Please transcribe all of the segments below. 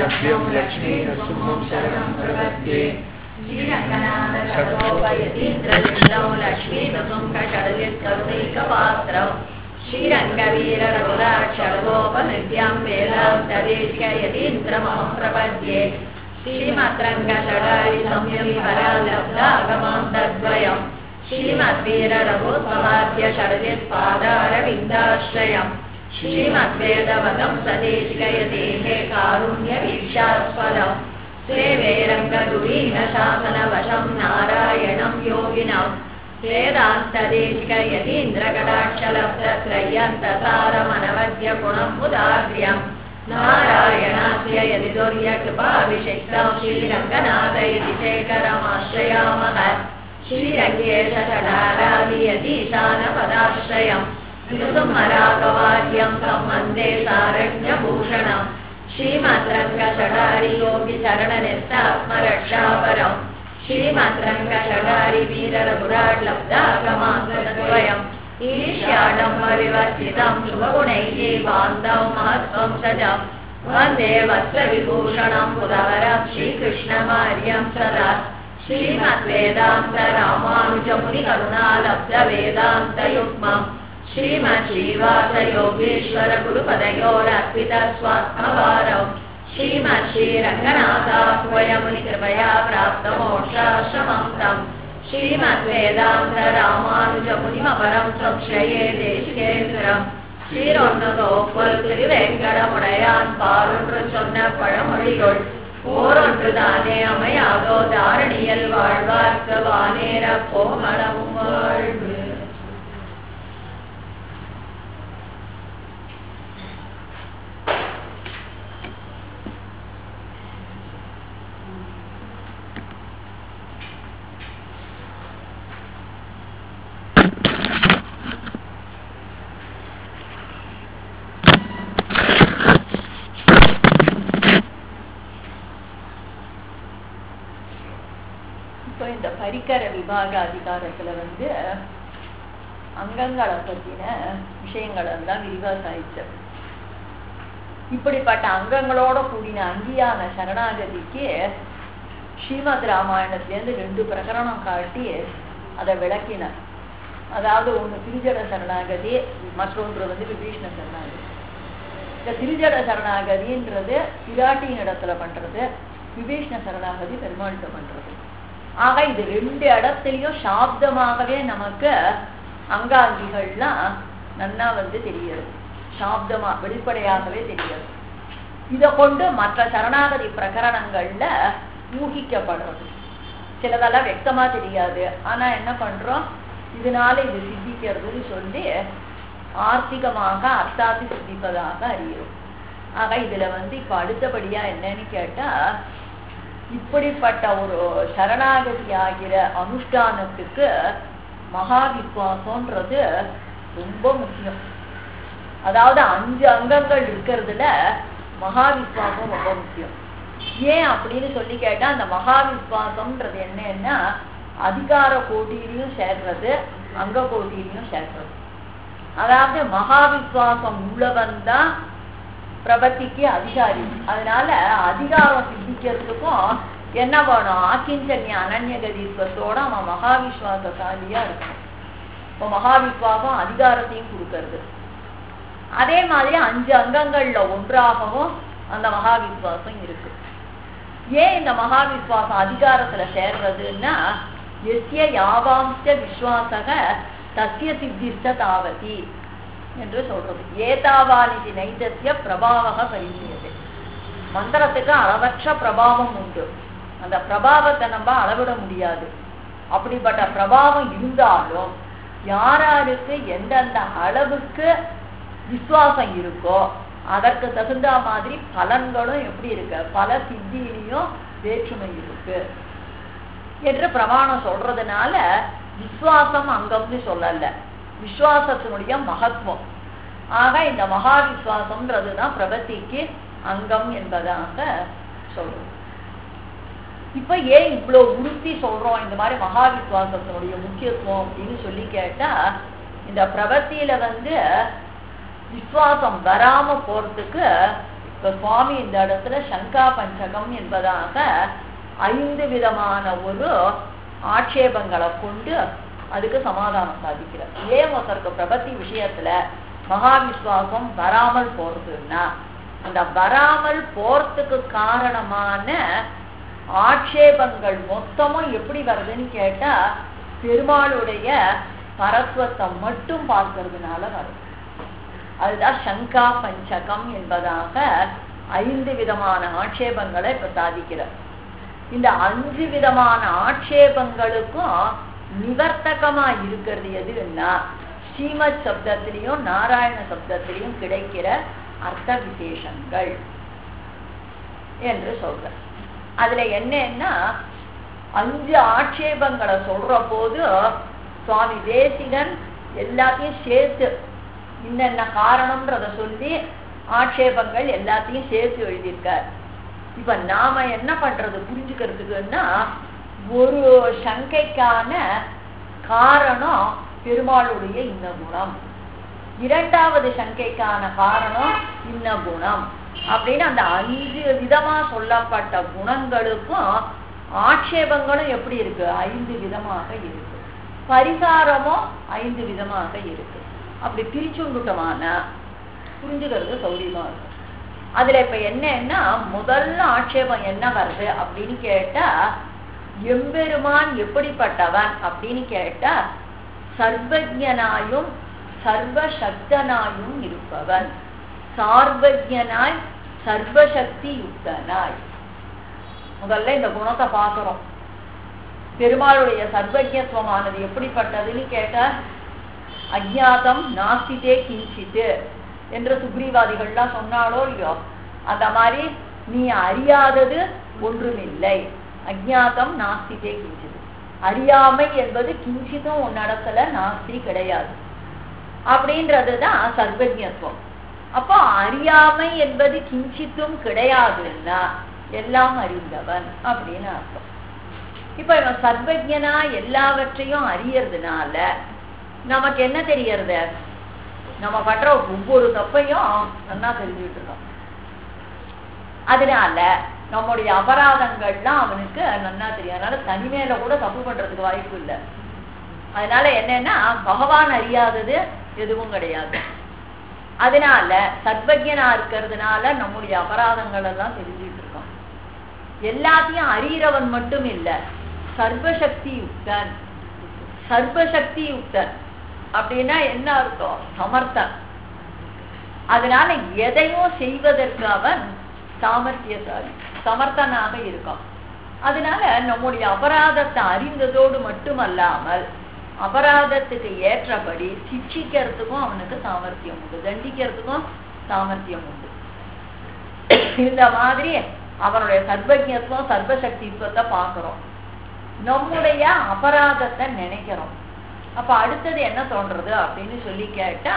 लभ्यं लक्ष्मीनृसिंहं शरणं प्रपद्ये श्रीरङ्गनाथशतोपयतीन्द्रलिङ्गौ लक्ष्मीनृसुङ्कषडलित्करुणैकपात्रौ श्रीरङ्गवीररघुराक्षरगोपनित्यां वेलां तदेशिकयतीन्द्रमहं प्रपद्ये श्रीमद्रङ्गषडारि संयमिवरालब्धागमां तद्वयम् श्रीमद्वीररघुत्वमाद्य षडजित्पादारविन्दाश्रयम् श्रीमद्वेदवदं सदेशिकयतेः कारुण्यवीक्षास्पदम् सेवे रङ्गदुरीनशासनवशं नारायणं योगिनं वेदान्तदेशिकयतीन्द्रकटाक्षलब्धत्रय्यन्तसारमनवद्य गुणम् नारायणास्य यदि दुर्यकृपाभिषिक्तं श्रीरङ्गनाथ इति शेखरमाश्रयामः श्रीरङ्गेश षडारादियतीशानपदाश्रयम् ऋतुमरागवाद्यं तं वन्दे सारण्यभूषणम् श्रीमद्रङ्गषडारि योगिचरणनिष्ठात्मरक्षापरम् श्रीमद्रङ्गषडारि वीररघुराट्लब्धागमान्तद्वयम् ईर्ष्याडम्बविवर्जितं शुभगुणैः बान्धं महत्त्वं सजम् वन्दे वत्सविभूषणं पुरवरं श्रीकृष्णमार्यं सदा श्रीमद्वेदान्तरामानुजमुनिकरुणालब्धवेदान्तयुग्मम् श्रीमच्छ्रीवासयोगीश्वरगुरुपदयोरर्पितस्वात्मभारौ श्रीमच्छ्रीरङ्गनाथाह्वयमुनिकृपया प्राप्तमोक्षाश्रमं तम् श्रीमद्वेदान्तरामानुजमुनिमपरं संश्रये தேசிகேந்திரம் ஸ்ரீரொன்னதோப்பல் திருவேங்கடமுடையான் பாரொன்று சொன்ன பழமொழிகள் ஓரொன்று தானே அமையாதோ தாரணியல் வாழ்வார்க்கு வானேர கோமளமும் வாழ்வு இப்போ இந்த பரிக்கர விபாக அதிகாரத்துல வந்து அங்கங்களை பத்தின விஷயங்கள் எல்லாம் விரிவா சாய்ச்சு இப்படிப்பட்ட அங்கங்களோட கூடின அங்கியான சரணாகதிக்கு ஸ்ரீமத் ராமாயணத்திலேருந்து ரெண்டு பிரகரணம் காட்டி அதை விளக்கினார் அதாவது ஒண்ணு திருஜட சரணாகதி மற்றொன்று வந்து விபீஷ்ண சரணாகதி இந்த திருஜட சரணாகதின்றது பிராட்டியின் இடத்துல பண்றது விபீஷ்ண சரணாகதி பெருமாள்கிட்ட பண்றது ஆக இது ரெண்டு இடத்துலயும் சாப்தமாகவே நமக்கு அங்காங்கிகள்லாம் நன்னா வந்து தெரிகிறது சாப்தமா வெளிப்படையாகவே தெரிகிறது இதை கொண்டு மற்ற சரணாகதி பிரகரணங்கள்ல ஊகிக்கப்படுறது சிலதெல்லாம் வெக்தமா தெரியாது ஆனா என்ன பண்றோம் இதனால இது சித்திக்கிறதுன்னு சொல்லி ஆர்த்திகமாக அர்த்தாத்தி சித்திப்பதாக அறிகிறோம் ஆக இதுல வந்து இப்ப அடுத்தபடியா என்னன்னு கேட்டா இப்படிப்பட்ட ஒரு சரணாகதி ஆகிற அனுஷ்டானத்துக்கு மகா விஸ்வாசம்ன்றது ரொம்ப முக்கியம் அதாவது அஞ்சு அங்கங்கள் இருக்கிறதுல மகா விஸ்வாசம் ரொம்ப முக்கியம் ஏன் அப்படின்னு சொல்லி கேட்டா அந்த மகா விஸ்வாசம்ன்றது என்னன்னா அதிகார கோட்டிலையும் சேர்றது அங்க கோட்டிலையும் சேர்றது அதாவது மகா விஸ்வாசம் உள்ளவன் தான் பிரபத்திக்கு அதிகாரி அதனால அதிகாரம் சித்திக்கிறதுக்கும் என்ன வேணும் ஆக்கிஞ்சன்ய அனன்யகதீஸ்வரத்தோட அவன் மகா விஸ்வாசசாலியா இருக்கணும் இப்போ மகா விஸ்வாசம் அதிகாரத்தையும் கொடுக்கறது அதே மாதிரி அஞ்சு அங்கங்கள்ல ஒன்றாகவும் அந்த மகா விஸ்வாசம் இருக்கு ஏன் இந்த மகா விஸ்வாசம் அதிகாரத்துல சேர்றதுன்னா எஸ்ய யாவாம்ச விஸ்வாசக தஸ்ய சித்திஷ்ட தாவதி என்று சொல்றது ஏதாவானிதி நைதத்திய பிரபாவக பரிசீலது மந்திரத்துக்கு அளவற்ற பிரபாவம் உண்டு அந்த பிரபாவத்தை நம்ம அளவிட முடியாது அப்படிப்பட்ட பிரபாவம் இருந்தாலும் யாராருக்கு எந்தெந்த அளவுக்கு விசுவாசம் இருக்கோ அதற்கு தகுந்த மாதிரி பலன்களும் எப்படி இருக்கு பல சித்தியிலையும் வேற்றுமை இருக்கு என்று பிரமாணம் சொல்றதுனால விசுவாசம் அங்கம்னு சொல்லல விசுவாசத்தினுடைய மகத்துவம் ஆக இந்த மகா விசுவாசம்ன்றதுதான் பிரபத்திக்கு அங்கம் என்பதாக சொல்றோம் இப்ப ஏன் இவ்வளவு உறுத்தி சொல்றோம் இந்த மாதிரி மகா விசுவாசத்தினுடைய முக்கியத்துவம் அப்படின்னு சொல்லி கேட்டா இந்த பிரபத்தியில வந்து விசுவாசம் வராம போறதுக்கு இப்ப சுவாமி இந்த இடத்துல சங்கா பஞ்சகம் என்பதாக ஐந்து விதமான ஒரு ஆட்சேபங்களை கொண்டு அதுக்கு சமாதானம் சாதிக்கிறார் ஏன் ஒருத்தருக்கு பிரபத்தி விஷயத்துல மகா விஸ்வாசம் வராமல் போறதுன்னா அந்த வராமல் போறதுக்கு காரணமான ஆட்சேபங்கள் மொத்தமும் எப்படி வருதுன்னு கேட்டா பெருமாளுடைய பரத்வத்தை மட்டும் பார்க்கறதுனால வருது அதுதான் சங்கா பஞ்சகம் என்பதாக ஐந்து விதமான ஆட்சேபங்களை இப்ப சாதிக்கிறார் இந்த அஞ்சு விதமான ஆட்சேபங்களுக்கும் நிவர்த்தகமா இருக்கிறது எதுன்னா ஸ்ரீமத் சப்தத்திலையும் நாராயண சப்தத்திலையும் கிடைக்கிற அர்த்த விசேஷங்கள் என்று சொல்ற அதுல என்னன்னா அஞ்சு ஆட்சேபங்களை சொல்ற போது சுவாமி தேசிகன் எல்லாத்தையும் சேர்த்து இன்னென்ன காரணம்ன்றத சொல்லி ஆட்சேபங்கள் எல்லாத்தையும் சேர்த்து எழுதியிருக்கார் இப்ப நாம என்ன பண்றது புரிஞ்சுக்கிறதுக்குன்னா ஒரு சங்கைக்கான காரணம் பெருமாளுடைய இன்ன குணம் இரண்டாவது சங்கைக்கான காரணம் இன்ன குணம் அப்படின்னு அந்த அஞ்சு விதமா சொல்லப்பட்ட குணங்களுக்கும் ஆட்சேபங்களும் எப்படி இருக்கு ஐந்து விதமாக இருக்கு பரிகாரமும் ஐந்து விதமாக இருக்கு அப்படி பிரிச்சுண்டுட்டோமான புரிஞ்சுக்கிறது சௌரியமா இருக்கும் அதுல இப்ப என்னன்னா முதல்ல ஆட்சேபம் என்ன வருது அப்படின்னு கேட்டா எம்பெருமான் எப்படிப்பட்டவன் அப்படின்னு கேட்டா சர்வஜனாயும் சர்வசக்தனாயும் இருப்பவன் சார்வஜனாய் சர்வசக்தி யுக்தனாய் முதல்ல இந்த குணத்தை பார்க்கிறோம் பெருமாளுடைய சர்வஜத்துவமானது எப்படிப்பட்டதுன்னு கேட்டா அஜ்ஞாதம் நாஸ்திதே கிஞ்சித்து என்று சுக்ரீவாதிகள்லாம் சொன்னாலோ இல்லையோ அந்த மாதிரி நீ அறியாதது ஒன்றுமில்லை அஜ்ஞாதம் நாஸ்திதே கிஞ்சிது அறியாமை என்பது கிஞ்சித்தும் உன்னிடத்துல நாஸ்தி கிடையாது அப்படின்றதுதான் சர்வஜத்துவம் அப்போ அறியாமை என்பது கிஞ்சித்தும் கிடையாதுன்னா எல்லாம் அறிந்தவன் அப்படின்னு அர்த்தம் இப்ப இவன் சர்வஜனா எல்லாவற்றையும் அறியறதுனால நமக்கு என்ன தெரியறது நம்ம பண்ற ஒவ்வொரு தப்பையும் நல்லா தெரிஞ்சுட்டு இருக்கோம் அதனால நம்முடைய அபராதங்கள்லாம் அவனுக்கு நன்னா தெரியும் அதனால தனிமையில கூட தப்பு பண்றதுக்கு வாய்ப்பு இல்லை அதனால என்னன்னா பகவான் அறியாதது எதுவும் கிடையாது அதனால சர்வஜனா இருக்கிறதுனால நம்முடைய அபராதங்கள் எல்லாம் தெரிஞ்சுட்டு இருக்கோம் எல்லாத்தையும் அறிகிறவன் மட்டும் இல்ல சர்வசக்தி யுக்தன் சர்வசக்தி யுக்தன் அப்படின்னா என்ன அர்த்தம் சமர்த்தன் அதனால எதையும் செய்வதற்கு அவன் சாமர்த்தியசாலி சமர்த்தனாக இருக்கான் அதனால நம்முடைய அபராதத்தை அறிந்ததோடு மட்டுமல்லாமல் அபராதத்துக்கு ஏற்றபடி சிக்ஷிக்கிறதுக்கும் அவனுக்கு சாமர்த்தியம் உண்டு தண்டிக்கிறதுக்கும் சாமர்த்தியம் உண்டு இந்த மாதிரி அவனுடைய சர்வஜத்துவம் சர்வசக்தித்துவத்தை பார்க்கிறோம் நம்முடைய அபராதத்தை நினைக்கிறோம் அப்ப அடுத்தது என்ன தோன்றது அப்படின்னு சொல்லி கேட்டா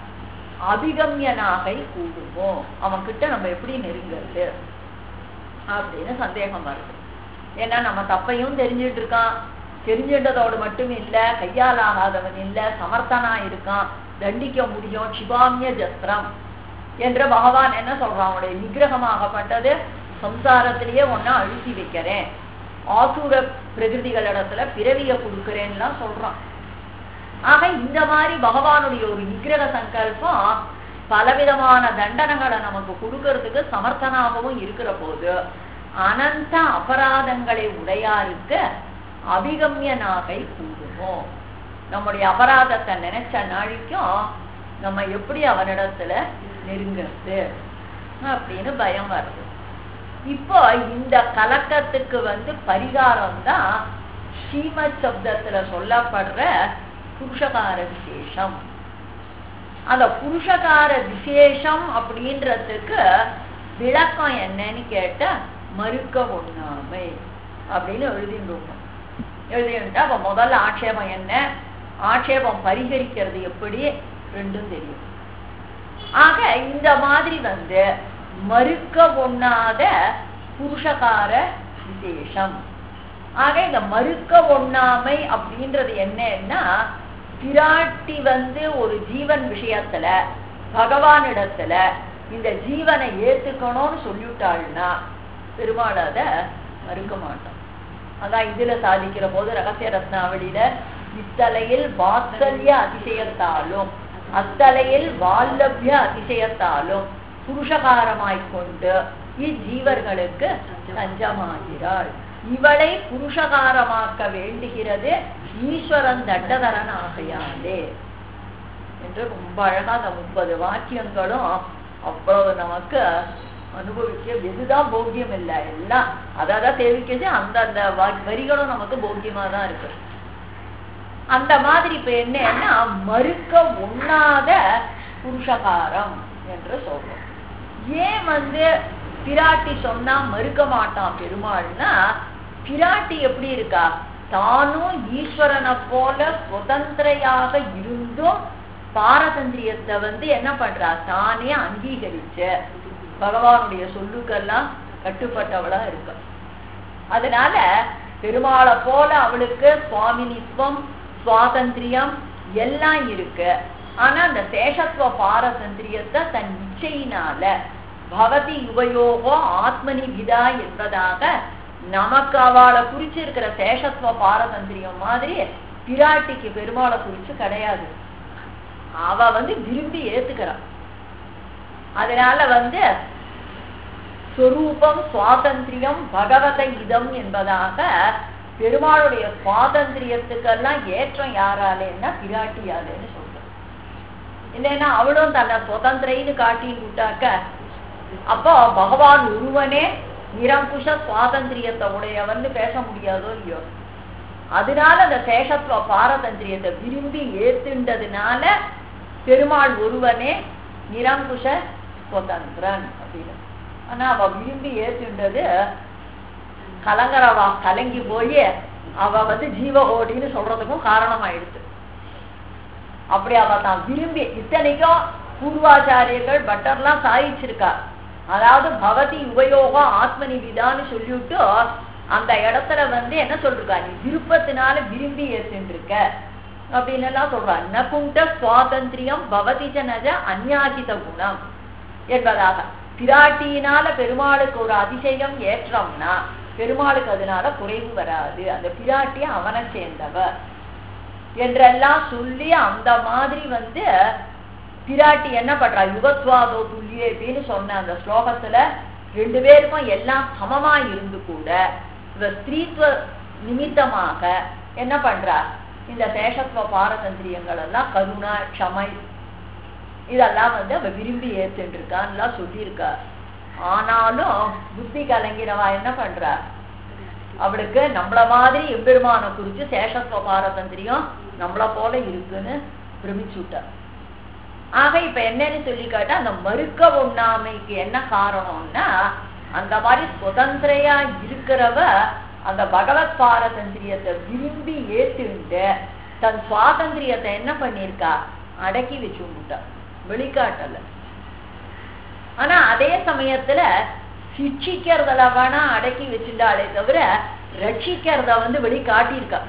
அபிகம்யனாகை கூடுமோ அவன் கிட்ட நம்ம எப்படி நெருங்கிறது அப்படின்னு சந்தேகம் வருது ஏன்னா நம்ம தப்பையும் தெரிஞ்சுட்டு இருக்கான் தெரிஞ்சின்றதோடு மட்டும் இல்ல கையால் ஆகாதவன் இல்ல சமர்த்தனா இருக்கான் தண்டிக்க முடியும் சிவாமிய ஜஸ்திரம் என்ற பகவான் என்ன சொல்றான் அவனுடைய நிகிரகமாகப்பட்டது சம்சாரத்திலேயே ஒன்னா அழுத்தி வைக்கிறேன் ஆசூர பிரகிருதிகளிடத்துல பிறவிய கொடுக்கிறேன்லாம் சொல்றான் ஆக இந்த மாதிரி பகவானுடைய ஒரு நிகிரக சங்கல்பம் பலவிதமான தண்டனைகளை நமக்கு கொடுக்கறதுக்கு சமர்த்தனாகவும் இருக்கிற போது அனந்த அபராதங்களை உடையாருக்கு அபிகம்ய நாகை கூடுமோ நம்முடைய அபராதத்தை நினைச்ச நாளைக்கும் நம்ம எப்படி அவனிடத்துல நெருங்கிறது அப்படின்னு பயம் வருது இப்போ இந்த கலக்கத்துக்கு வந்து பரிகாரம் தான் ஸ்ரீமத் சப்தத்துல சொல்லப்படுற புருஷகார விசேஷம் அந்த புருஷகார விசேஷம் அப்படின்றதுக்கு விளக்கம் என்னன்னு கேட்ட மறுக்க ஒண்ணாமை அப்படின்னு எழுதிட்டு எழுதிட்டா அப்ப முதல்ல ஆட்சேபம் என்ன ஆட்சேபம் பரிகரிக்கிறது எப்படி ரெண்டும் தெரியும் ஆக இந்த மாதிரி வந்து மறுக்க ஒண்ணாத புருஷகார விசேஷம் ஆக இந்த மறுக்க ஒண்ணாமை அப்படின்றது என்னன்னா பிராட்டி வந்து ஒரு ஜீவன் விஷயத்துல பகவானிடத்துல இந்த ஜீவனை ஏத்துக்கணும்னு சொல்லிவிட்டாள்னா பெருமாள் அதை மறுக்க மாட்டான் அதான் இதுல சாதிக்கிற போது ரகசிய ரத்னாவளியில இத்தலையில் வாத்சல்ய அதிசயத்தாலும் அத்தலையில் வால்லபிய அதிசயத்தாலும் புருஷகாரமாய் கொண்டு இஜீவர்களுக்கு தஞ்சமாகிறாள் இவளை புருஷகாரமாக்க வேண்டுகிறது ஈஸ்வரன் தண்டதரன் ஆகையாலே என்று ரொம்ப அழகா அந்த முப்பது வாக்கியங்களும் அவ்வளவு நமக்கு அனுபவிக்க எதுதான் போக்கியம் இல்லை எல்லாம் அதான் தெரிவிக்கிறது அந்த அந்த வா- வரிகளும் நமக்கு போக்கியமா தான் இருக்கு அந்த மாதிரி இப்ப என்னன்னா மறுக்க உண்ணாத புருஷகாரம் என்று சொல்றோம் ஏன் வந்து பிராட்டி சொன்னா மறுக்க மாட்டான் பெருமாள்னா பிராட்டி எப்படி இருக்கா தானும் ஈஸ்வரனை போல சுதந்திரையாக இருந்தும் பாரதந்திரியத்தை வந்து என்ன பண்றா தானே அங்கீகரிச்சு பகவானுடைய சொல்லுக்கெல்லாம் கட்டுப்பட்டவளா இருக்க அதனால பெருமாளை போல அவளுக்கு சுவாமினித்துவம் சுவாதந்திரியம் எல்லாம் இருக்கு ஆனா அந்த சேஷத்துவ பாரதந்திரியத்தை தன் இச்சையினால பவதி யுவயோகோ ஆத்மனி விதா என்பதாக நமக்கு அவளை குறிச்சு இருக்கிற சேஷத்துவ பாரதந்திரியம் மாதிரி பிராட்டிக்கு பெருமாளை குறிச்சு கிடையாது அவ வந்து விரும்பி ஏத்துக்கிறான் அதனால வந்து சொரூபம் சுவாதந்திரியம் பகவத இதம் என்பதாக பெருமாளுடைய சுவாதந்திரியத்துக்கெல்லாம் ஏற்றம் யாராலேன்னா பிராட்டியாலேன்னு சொல்றோம் இல்லைன்னா அவளும் தன்னை சுதந்திரைன்னு காட்டின்னு விட்டாக்க அப்போ பகவான் ஒருவனே நிரங்குஷ சுவாதந்திரியத்தை உடையவன்னு பேச முடியாதோ இல்லையோ அதனால அந்த சேஷத்துவ பாரதந்திரியத்தை விரும்பி ஏத்துண்டதுனால பெருமாள் ஒருவனே நிரங்குஷ சுதந்திரன் அப்படின்னு ஆனா அவ விரும்பி ஏத்துண்டது கலங்கரவா கலங்கி போய் அவ வந்து ஜீவகோடின்னு சொல்றதுக்கும் காரணமாயிடுது அப்படி அவ தான் விரும்பி இத்தனைக்கும் பூர்வாச்சாரியர்கள் பட்டர்லாம் சாதிச்சிருக்கா அதாவது பவதி உபயோகம் ஆத்மனி விதான்னு சொல்லிவிட்டு அந்த இடத்துல வந்து என்ன சொல்றா நீ விருப்பத்தினால விரும்பி ஏத்துட்டு இருக்க அப்படின்னு எல்லாம் சொல்றா நகுண்ட சுவாதந்திரியம் பவதி ஜனஜ அந்யாகித குணம் என்பதாக பிராட்டியினால பெருமாளுக்கு ஒரு அதிசயம் ஏற்றம்னா பெருமாளுக்கு அதனால குறைவு வராது அந்த பிராட்டி அவனை சேர்ந்தவர் என்றெல்லாம் சொல்லி அந்த மாதிரி வந்து பிராட்டி என்ன பண்றா யுகத்வாதோ துல்லியே அப்படின்னு சொன்ன அந்த ஸ்லோகத்துல ரெண்டு பேருக்கும் எல்லாம் சமமா இருந்து கூட இவ ஸ்திரீத்துவ நிமித்தமாக என்ன பண்றா இந்த சேஷத்துவ பாரதந்திரியங்கள் எல்லாம் கருணா க்ஷமை இதெல்லாம் வந்து அவ விரும்பி ஏத்துட்டு இருக்கான்லாம் சொல்லியிருக்கா ஆனாலும் புத்தி கலங்கினவா என்ன பண்றா அவளுக்கு நம்மள மாதிரி எம்பெருமான குறிச்சு சேஷத்துவ பாரதந்திரியம் நம்மள போல இருக்குன்னு பிரமிச்சு விட்டா ஆக இப்ப என்னன்னு சொல்லி கேட்டா அந்த மறுக்க உண்ணாமைக்கு என்ன காரணம்னா அந்த மாதிரி சுதந்திரையா இருக்கிறவ அந்த பகவத் பாரதந்திரியத்தை விரும்பி ஏத்துண்டு தன் சுவாதந்திரியத்தை என்ன பண்ணிருக்கா அடக்கி வச்சு விட்டா வெளிக்காட்டல ஆனா அதே சமயத்துல சிக்ஷிக்கிறதுல வேணா அடக்கி வச்சுட்டாலே தவிர ரட்சிக்கிறத வந்து வெளி காட்டியிருக்கா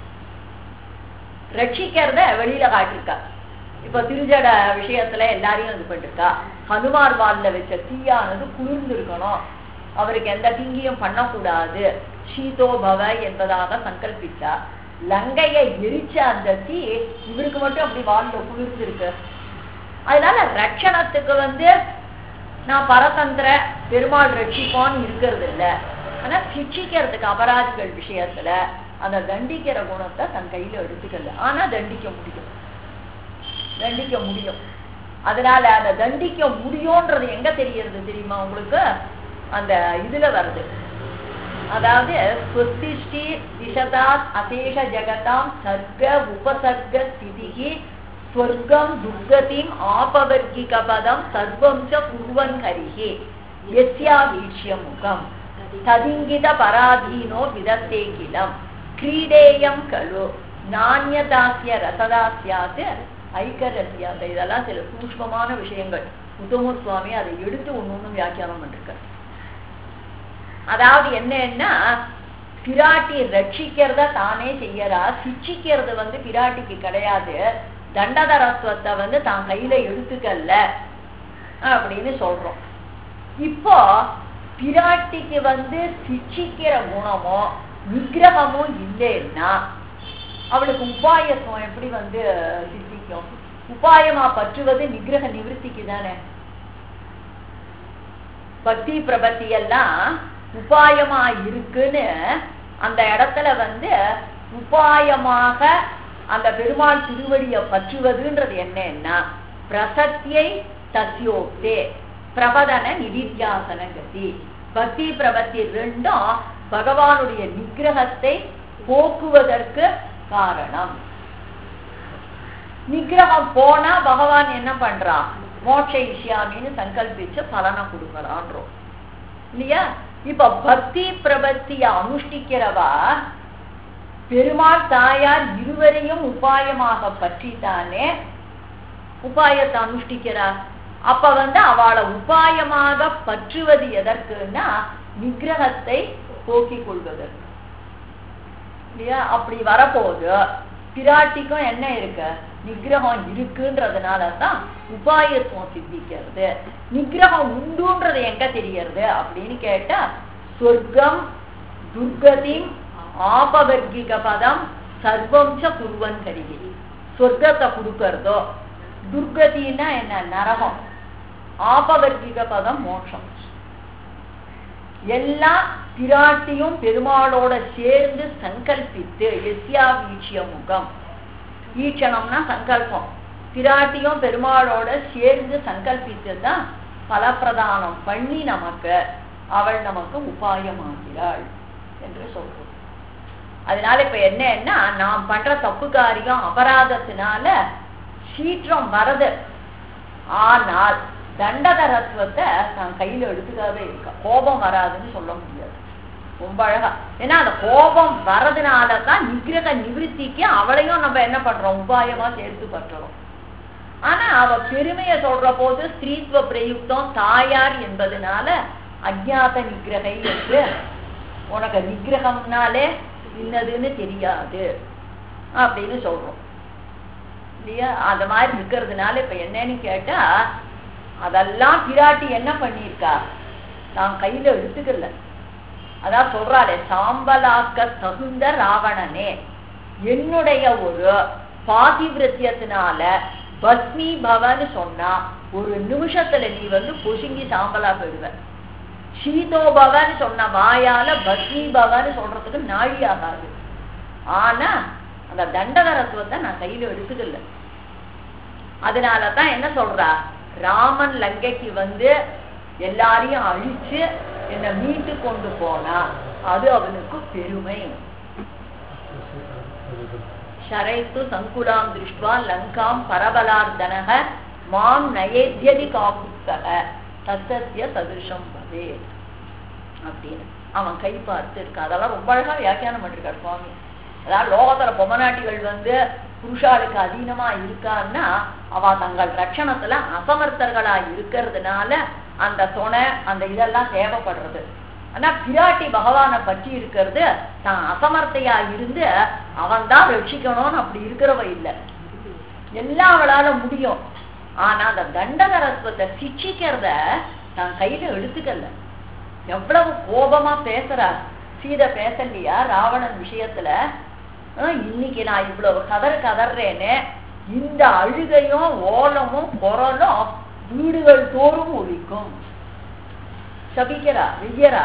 ரட்சிக்கிறத வெளியில காட்டியிருக்கா இப்ப திருஜட விஷயத்துல எல்லாரையும் இது பண்ணிருக்கா ஹனுமார் வால்ல வச்ச தீயானது குளிர்ந்து இருக்கணும் அவருக்கு எந்த தீங்கியும் பண்ணக்கூடாது சீதோ பவ என்பதாக சங்கல்பிச்சா லங்கையை எரிச்ச அந்த தீ இவருக்கு மட்டும் அப்படி வாழ்ந்த குளிர்ந்து இருக்கு அதனால ரட்சணத்துக்கு வந்து நான் பரதந்திர பெருமாள் ரட்சிப்பான்னு இருக்கிறது இல்ல ஆனா சிக்ஷிக்கிறதுக்கு அபராதிகள் விஷயத்துல அந்த தண்டிக்கிற குணத்தை தன் கையில எடுத்துக்கல ஆனா தண்டிக்க முடியும் தண்டிக்க முடியும் அதனால அந்த தண்டிக்க முடியும்ன்றது எங்க தெரியறது தெரியுமா உங்களுக்கு அந்த இதுல வருது அதாவது ஸ்வஸ்திஷ்டி திசதாத் அசேஷ ஜெகதாம் சர்க்க உபசர்க்க ஸ்திதிகி ஸ்வர்க்கம் துர்கதிம் ஆபவர்கிக பதம் சர்வம் ச குர்வன் ஹரிஹி யஸ்யா வீக்ஷ்ய முகம் ததிங்கித பராதீனோ விதத்தே கிலம் கிரீடேயம் கலு நானியதாசிய ரசதாசியாது ஐக்கரசியாத இதெல்லாம் சில சூஷ்மமான விஷயங்கள் உத்தமூர் சுவாமி அதை எடுத்து ஒண்ணு ஒண்ணு வியாக்கியானம் பண்ணிருக்கார் அதாவது என்னன்னா பிராட்டி ரட்சிக்கிறத தானே செய்யறா சிக்ஷிக்கிறது வந்து பிராட்டிக்கு கிடையாது தண்டதரத்துவத்தை வந்து தான் கையில எடுத்துக்கல்ல அப்படின்னு சொல்றோம் இப்போ பிராட்டிக்கு வந்து சிக்ஷிக்கிற குணமோ நிகிரகமோ இல்லைன்னா அவளுக்கு உபாயத்துவம் எப்படி வந்து சித்திக்கும் உபாயமா பற்றுவது நிகிரக நிவர்த்திக்கு தானே பக்தி பிரபத்தி எல்லாம் உபாயமா இருக்குன்னு அந்த இடத்துல வந்து உபாயமாக அந்த பெருமாள் திருவடியை பற்றுவதுன்றது என்னன்னா பிரசத்தியை தஸ்யோக்தே பிரபதன நிதித்தியாசன கதி பக்தி பிரபத்தி ரெண்டும் பகவானுடைய நிகிரகத்தை போக்குவதற்கு காரணம் நிகிரகம் போனா பகவான் என்ன பண்றான் மோட்ச இஷ்யாமின்னு சங்கல்பிச்சு பலனை கொடுக்கறான்றோம் இல்லையா இப்ப பக்தி பிரபத்திய அனுஷ்டிக்கிறவா பெருமாள் தாயார் இருவரையும் உபாயமாக பற்றித்தானே உபாயத்தை அனுஷ்டிக்கிறார் அப்ப வந்து அவளை உபாயமாக பற்றுவது எதற்குன்னா நிகிரகத்தை போக்கிக் கொள்வதற்கு இல்லையா அப்படி வரப்போது பிராட்டிக்கும் என்ன இருக்கு நிகிரகம் இருக்குன்றதுனால தான் உபாயத்துவம் சித்திக்கிறது நிகிரகம் உண்டுன்றது எங்க தெரியறது அப்படின்னு கேட்டா சொர்க்கம் துர்கதி ஆபவர்க்கிக பதம் சர்வம் ச குருவன் கருவி சொர்க்கத்தை கொடுக்கறதோ துர்கதின்னா என்ன நரகம் ஆபவர்க்கிக பதம் மோட்சம் எல்லாம் பிராட்டியும் பெருமாளோட சேர்ந்து சங்கல்பித்து எஸ்யா வீட்சிய முகம் ஈட்சணம்னா சங்கல்பம் பிராட்டியும் பெருமாளோட சேர்ந்து சங்கல்பித்து தான் பலப்பிரதானம் பண்ணி நமக்கு அவள் நமக்கு உபாயமாகிறாள் என்று சொல்றோம் அதனால இப்ப என்னன்னா நாம் பண்ற தப்பு காரியம் அபராதத்தினால சீற்றம் வரது ஆனால் தண்டதரத்துவத்தை நான் கையில எடுத்துக்காவே இருக்க கோபம் வராதுன்னு சொல்ல முடியாது ரொம்ப அழகா ஏன்னா அந்த கோபம் வரதுனால தான் நிகிரக நிவிருத்திக்கு அவளையும் நம்ம என்ன பண்றோம் உபாயமா சேர்த்து பண்றோம் ஆனா அவ பெருமையை சொல்ற போது ஸ்திரீத்துவ பிரயுக்தம் தாயார் என்பதனால அஜாத நிகிரகை என்று உனக்கு நிகிரகம்னாலே இன்னதுன்னு தெரியாது அப்படின்னு சொல்றோம் இல்லையா அந்த மாதிரி இருக்கிறதுனால இப்ப என்னன்னு கேட்டா அதெல்லாம் பிராட்டி என்ன பண்ணியிருக்கா நான் கையில எடுத்துக்கல அதான் சொல்றாளே சாம்பலாக்க தகுந்த ராவணனே என்னுடைய ஒரு பாதிவிரத்தியத்தினால பஸ்மி பவன்னு சொன்னா ஒரு நிமிஷத்துல நீ வந்து பொசுங்கி சாம்பலா போயிடுவ சீதோபவன்னு சொன்ன வாயால பஸ்மி பவன்னு சொல்றதுக்கு நாழி ஆகாது ஆனா அந்த தண்டகரத்துவத்தை நான் கையில எடுத்துக்கல அதனாலதான் என்ன சொல்றா ராமன் லங்கைக்கு வந்து எல்லாரையும் அழிச்சு என்னை மீட்டு கொண்டு போனா அது அவனுக்கு பெருமை ஷரைத்து சங்குலாம் திருஷ்டுவா லங்காம் பரபலார்த்தனக மாம் நயேத்யதி காக்குத்தக தத்தத்திய சதுருஷம் பவே அப்படின்னு அவன் கை பார்த்து இருக்கு அதெல்லாம் ரொம்ப அழகா வியாக்கியானம் பண்ணிருக்கார் சுவாமி அதாவது லோகத்துல பொம்மநாட்டிகள் வந்து புருஷாளுக்கு அதீனமா இருக்கான்னா அவ தங்கள் ரட்சணத்துல அசமர்த்தர்களா இருக்கிறதுனால அந்த துணை அந்த இதெல்லாம் தேவைப்படுறது ஆனா பிராட்டி பகவானை பற்றி இருக்கிறது தான் அசமர்த்தையா இருந்து அவன் தான் ரட்சிக்கணும்னு அப்படி இருக்கிறவ இல்லை எல்லாம் அவளால முடியும் ஆனா அந்த தண்டகரத்துவத்தை சிக்ஷிக்கிறத தான் கையில எடுத்துக்கல எவ்வளவு கோபமா பேசுறா சீதை பேசலையா ராவணன் விஷயத்துல ஆஹ் இன்னைக்கு நான் இவ்வளவு கதறு கதறேன்னு இந்த அழுகையும் ஓலமும் குரலும் வீடுகள் தோறும் ஒழிக்கும் சபிக்கிறா வெய்யரா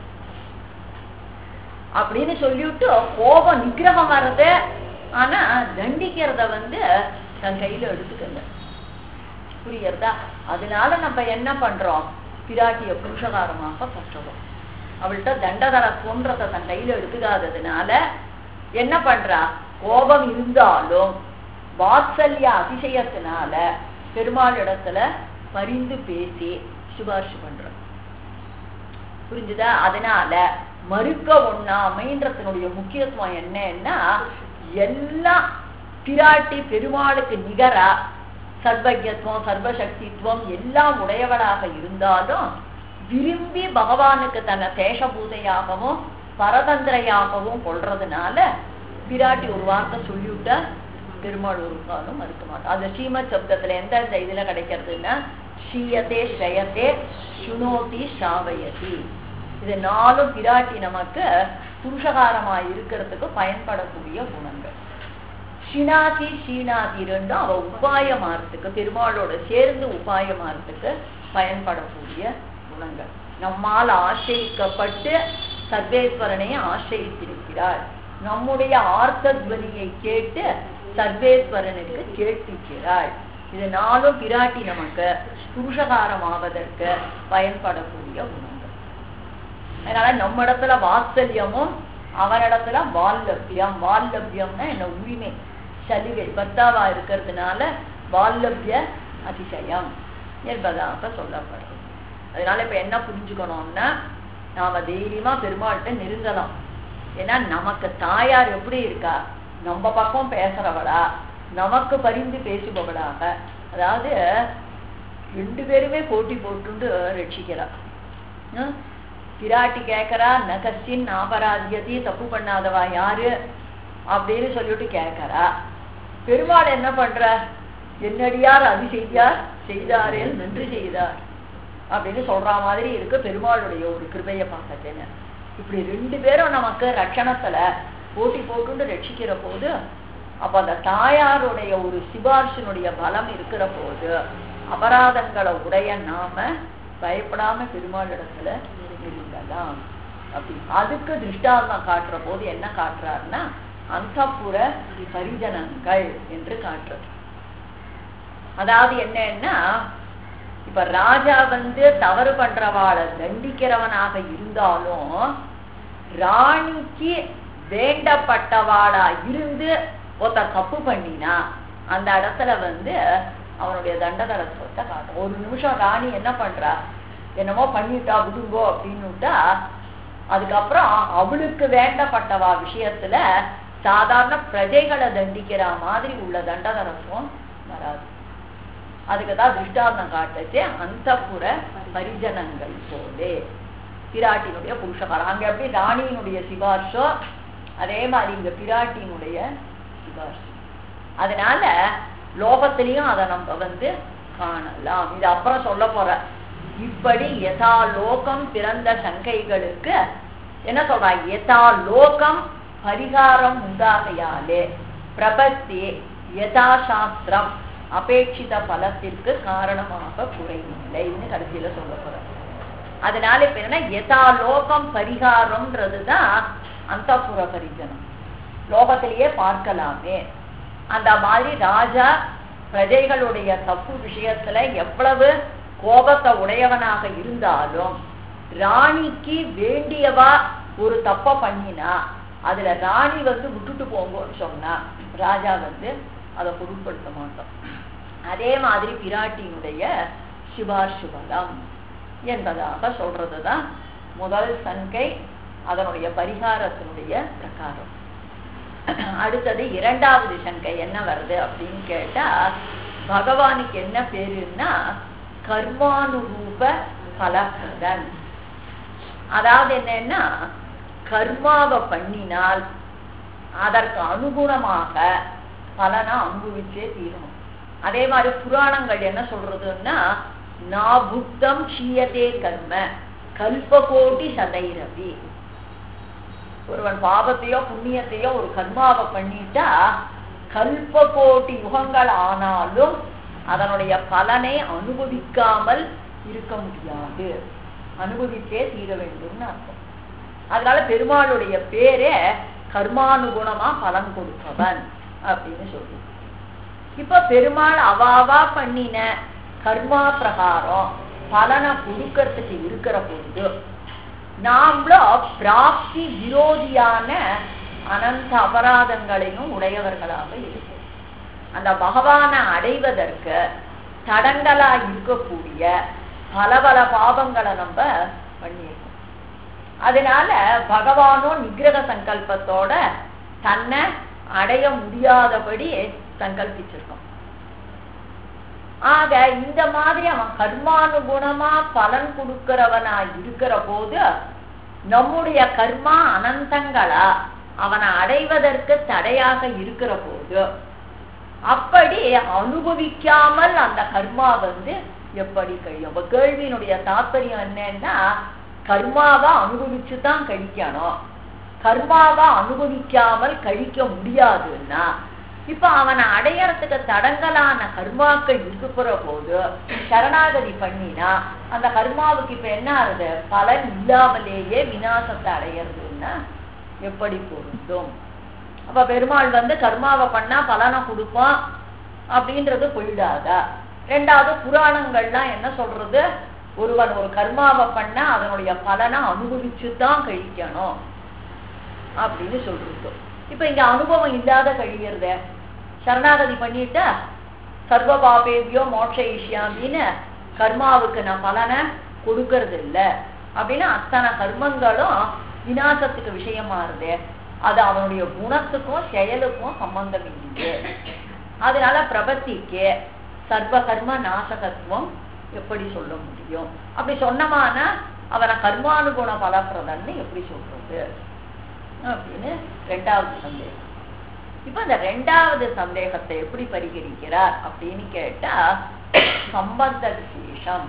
அப்படின்னு சொல்லிவிட்டு கோபம் நிக்கிரகம் வர்றது ஆனா தண்டிக்கிறத வந்து தன் கையில எடுத்துக்கல புரியுறதா அதனால நம்ம என்ன பண்றோம் பிராட்டிய புருஷகாரமாக பற்றுறோம் அவள்கிட்ட தண்டதரத்துவன்றத தன் கையில எடுத்துக்காததுனால என்ன பண்றா கோபம் இருந்தாலும் வாத்சல்ய அதிசயத்தினால பெருமாள் இடத்துல பரிந்து பேசி சிபாரிசு பண்ற புரிஞ்சுதா அதனால மறுக்க ஒண்ணாமைன்றதனுடைய முக்கியத்துவம் என்னன்னா எல்லாம் பிராட்டி பெருமாளுக்கு நிகரா சர்வஜத்துவம் சர்வசக்தித்துவம் எல்லாம் உடையவளாக இருந்தாலும் விரும்பி பகவானுக்கு தன்னை சேஷபூதையாகவும் பரதந்திரையாகவும் கொள்றதுனால பிராட்டி ஒரு வார்த்தை சொல்லிவிட்டா பெருமாள் ஒரு காலம் மறுக்க மாட்டான் அது ஸ்ரீமத் சப்தத்துல எந்த இந்த இதுல கிடைக்கிறதுன்னா ஷீயத்தே ஸ்ரயத்தே சுனோதி ஷாவயதி இது நாலும் பிராட்டி நமக்கு புருஷகாரமா இருக்கிறதுக்கு பயன்படக்கூடிய குணங்கள் ஷினாதி ஷீனாதி ரெண்டும் அவ உபாயமாறதுக்கு பெருமாளோட சேர்ந்து உபாயமாறதுக்கு பயன்படக்கூடிய குணங்கள் நம்மால் ஆசிரிக்கப்பட்டு சர்வேஸ்வரனை ஆசிரித்திருக்கிறார் நம்முடைய ஆர்த்த துவனியை கேட்டு சர்வேஸ்வரனுக்கு கேட்பிக்கிறாள் இது நாளும் பிராட்டி நமக்கு புருஷகாரமாவதற்கு பயன்படக்கூடிய குணங்கள் அதனால நம்ம இடத்துல வாத்சல்யமும் அவரிடத்துல வால்லபியம் வால்லபியம்னா என்ன உரிமை சலுகை பர்த்தாவா இருக்கிறதுனால வால்லபிய அதிசயம் என்பதாக சொல்லப்படுறது அதனால இப்ப என்ன புரிஞ்சுக்கணும்னா நாம தைரியமா பெருமாள்கிட்ட நெருங்கலாம் ஏன்னா நமக்கு தாயார் எப்படி இருக்கா நம்ம பக்கம் பேசுறவளா நமக்கு பரிந்து பேசுபவளாக அதாவது ரெண்டு பேருமே போட்டி போட்டுண்டு ரட்சிக்கிறா ஹம்? பிராட்டி கேட்கறா நகசின் அபராதியதி தப்பு பண்ணாதவா யாரு அப்படின்னு சொல்லிட்டு கேட்கறா பெருமாள் என்ன பண்ற என்னடியார் அது செய்தார் செய்தாரேல் நன்றி செய்தார் அப்படின்னு சொல்ற மாதிரி இருக்கு பெருமாளுடைய ஒரு கிருபையை பார்க்கறதுன்னு இப்படி ரெண்டு பேரும் நமக்கு ரட்சணத்துல போட்டி போட்டுண்டு ரட்சிக்கிற போது அப்ப அந்த தாயாருடைய ஒரு சிபார்ஷனுடைய பலம் இருக்கிற போது அபராதங்களை உடைய நாம பயப்படாம பெருமாள் இடத்துல இருக்கலாம் அப்படி அதுக்கு திருஷ்டாந்தம் காட்டுற போது என்ன காட்டுறாருன்னா அந்தப்புற பரிஜனங்கள் என்று காட்டுறது அதாவது என்னன்னா இப்ப ராஜா வந்து தவறு பண்றவாளை தண்டிக்கிறவனாக இருந்தாலும் ராணிக்கு வேண்டப்பட்டவாளா இருந்து ஒருத்தர் தப்பு பண்ணினா அந்த இடத்துல வந்து அவனுடைய தண்டதரத்துவத்தை காட்டும் ஒரு நிமிஷம் ராணி என்ன பண்றா என்னமோ பண்ணிட்டா விடுங்கோ அப்படின்னுட்டா அதுக்கப்புறம் அவளுக்கு வேண்டப்பட்டவா விஷயத்துல சாதாரண பிரஜைகளை தண்டிக்கிற மாதிரி உள்ள தண்டதரத்துவம் வராது அதுக்கு தான் திருஷ்டாந்தம் காட்டுச்சு அந்தப்புற பரிஜனங்கள் போலே பிராட்டினுடைய புருஷகாரம் அங்க எப்படி ராணியினுடைய சிபார்ஷோ அதே மாதிரி இங்க பிராட்டியினுடைய சிபார்ஷு அதனால லோகத்திலையும் அதை நம்ம வந்து காணலாம் இது அப்புறம் சொல்ல போற இப்படி யதா லோகம் பிறந்த சங்கைகளுக்கு என்ன சொல்றா யதா லோகம் பரிகாரம் உண்டாகையாலே பிரபத்தி யதா சாஸ்திரம் அபேட்சித பலத்திற்கு காரணமாக குறைவில்லைன்னு கடைசியில சொல்ல போற அதனால இப்ப என்ன யதா லோகம் பரிகாரம்ன்றதுதான் அந்தப்புற பரிஜனம் லோகத்திலேயே பார்க்கலாமே அந்த மாதிரி ராஜா பிரஜைகளுடைய தப்பு விஷயத்துல எவ்வளவு கோபத்தை உடையவனாக இருந்தாலும் ராணிக்கு வேண்டியவா ஒரு தப்ப பண்ணினா அதுல ராணி வந்து விட்டுட்டு போங்கன்னு சொன்னா ராஜா வந்து அதை பொருட்படுத்த மாட்டோம் அதே மாதிரி பிராட்டியினுடைய சிபார்சு பலம் என்பதாக சொல்றதுதான் முதல் சங்கை அதனுடைய பரிகாரத்தினுடைய பிரகாரம் அடுத்தது இரண்டாவது சங்கை என்ன வருது அப்படின்னு கேட்டா பகவானுக்கு என்ன பேருன்னா கர்மானுரூப பலப்பிரதன் அதாவது என்னன்னா கர்மாவை பண்ணினால் அதற்கு அனுகுணமாக பலனை அனுபவிச்சே தீரணும் அதே மாதிரி புராணங்கள் என்ன சொல்றதுன்னா நாபுக்தம் க்ஷீயதே கர்ம கல்பகோட்டி சதைரவி ஒருவன் பாவத்தையோ புண்ணியத்தையோ ஒரு கர்மாவை பண்ணிட்டா கல்ப கோட்டி யுகங்கள் ஆனாலும் அதனுடைய பலனை அனுபவிக்காமல் இருக்க முடியாது அனுபவித்தே தீர வேண்டும்னு அர்த்தம் அதனால பெருமாளுடைய பேரே கர்மானுகுணமா பலன் கொடுப்பவன் அப்படின்னு சொல்லி இப்ப பெருமாள் அவாவா பண்ணின கர்மா பிரகாரம் பலனை கொடுக்கறதுக்கு இருக்கிற பொழுது நாமளும் பிராப்தி விரோதியான அனந்த அபராதங்களையும் உடையவர்களாக இருக்கும் அந்த பகவானை அடைவதற்கு தடங்களா இருக்கக்கூடிய பல பல பாவங்களை நம்ம பண்ணியிருக்கோம் அதனால பகவானும் நிகிரக சங்கல்பத்தோட தன்னை அடைய முடியாதபடி சங்கல்பிச்சிருக்கோம் ஆக இந்த மாதிரி அவன் கர்மானுகுணமா பலன் கொடுக்கிறவனா இருக்கிற போது நம்முடைய கர்மா அனந்தங்களா அவனை அடைவதற்கு தடையாக இருக்கிற போது அப்படி அனுபவிக்காமல் அந்த கர்மா வந்து எப்படி கழியும் அப்ப கேள்வியினுடைய தாற்பயம் என்னன்னா கர்மாவை அனுபவிச்சு தான் கழிக்கணும் கர்மாவை அனுபவிக்காமல் கழிக்க முடியாதுன்னா இப்ப அவனை அடையறதுக்கு தடங்கலான கர்மாக்கள் இருக்கிற போது சரணாகதி பண்ணினா அந்த கர்மாவுக்கு இப்ப என்ன ஆகுது பலன் இல்லாமலேயே விநாசத்தை அடையிறதுன்னா எப்படி பொருந்தும் அப்ப பெருமாள் வந்து கர்மாவை பண்ணா பலனை கொடுப்பான் அப்படின்றது போயிடாதா ரெண்டாவது புராணங்கள்லாம் என்ன சொல்றது ஒருவன் ஒரு கர்மாவை பண்ணா அதனுடைய பலனை அனுபவிச்சு தான் கழிக்கணும் அப்படின்னு சொல்றது இப்ப இங்க அனுபவம் இல்லாத கழியறத சரணாகதி பண்ணிட்டா சர்வ பாபேபியோ மோட்ச ஈஷியாமின்னு கர்மாவுக்கு நான் பலனை கொடுக்கறது இல்ல அப்படின்னு அத்தனை கர்மங்களும் விநாசத்துக்கு விஷயமாறுது அது அவனுடைய குணத்துக்கும் செயலுக்கும் சம்பந்தம் இல்லை அதனால பிரபத்திக்கு சர்வ கர்ம நாசகத்துவம் எப்படி சொல்ல முடியும் அப்படி சொன்னமானா அவனை கர்மானுகுண பலப்பிரதன்னு எப்படி சொல்றது அப்படின்னு ரெண்டாவது சந்தேகம் இப்ப இந்த ரெண்டாவது சந்தேகத்தை எப்படி பரிகரிக்கிறார் அப்படின்னு கேட்டா சம்பந்த விசேஷம்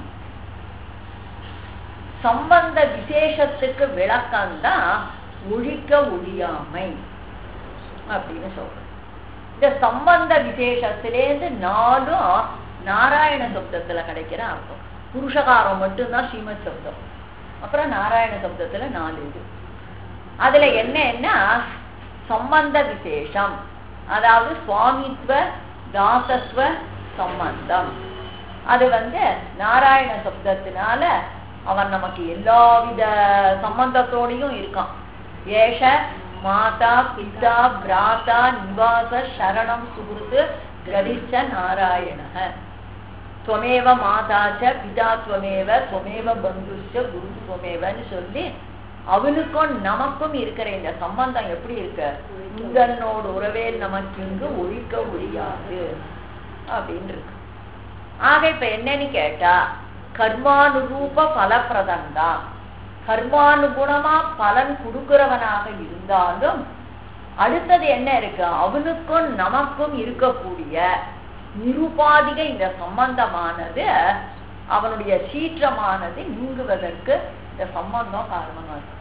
சம்பந்த விசேஷத்துக்கு விளக்கம்தான் ஒழிக்க ஒழியாமை அப்படின்னு சொல்றோம் இந்த சம்பந்த விசேஷத்திலேருந்து நாலும் நாராயண சப்தத்துல கிடைக்கிற அர்த்தம் புருஷகாரம் மட்டும்தான் ஸ்ரீமத் சப்தம் அப்புறம் நாராயண சப்தத்துல நாலு இது அதுல என்னன்னா சம்பந்த விசேஷம் அதாவது சுவாமித்வ தாசத்துவ சம்பந்தம் அது வந்து நாராயண சப்தத்தினால அவன் நமக்கு எல்லாவித சம்பந்தத்தோடையும் இருக்கான் ஏஷ மாதா பிதா பிராதா நிவாச சரணம் சுகுருத்து கதிச்ச நாராயண துவமேவ மாதாச்ச பிதா துவமேவ துவமேவ பந்துச்ச குரு துவமேவன்னு சொல்லி அவனுக்கும் நமக்கும் இருக்கிற இந்த சம்பந்தம் எப்படி இருக்கு உந்தன்னோடு உறவே நமக்கு இங்கு ஒழிக்க ஒழியாது அப்படின்னு இருக்கு ஆக இப்ப என்னன்னு கேட்டா கர்மானுரூப பலப்பிரதம் தான் கர்மானுகுணமா பலன் கொடுக்கிறவனாக இருந்தாலும் அடுத்தது என்ன இருக்கு அவனுக்கும் நமக்கும் இருக்கக்கூடிய நிருபாதிக இந்த சம்பந்தமானது அவனுடைய சீற்றமானது நீங்குவதற்கு இந்த சம்பந்தம் காரணமா இருக்கு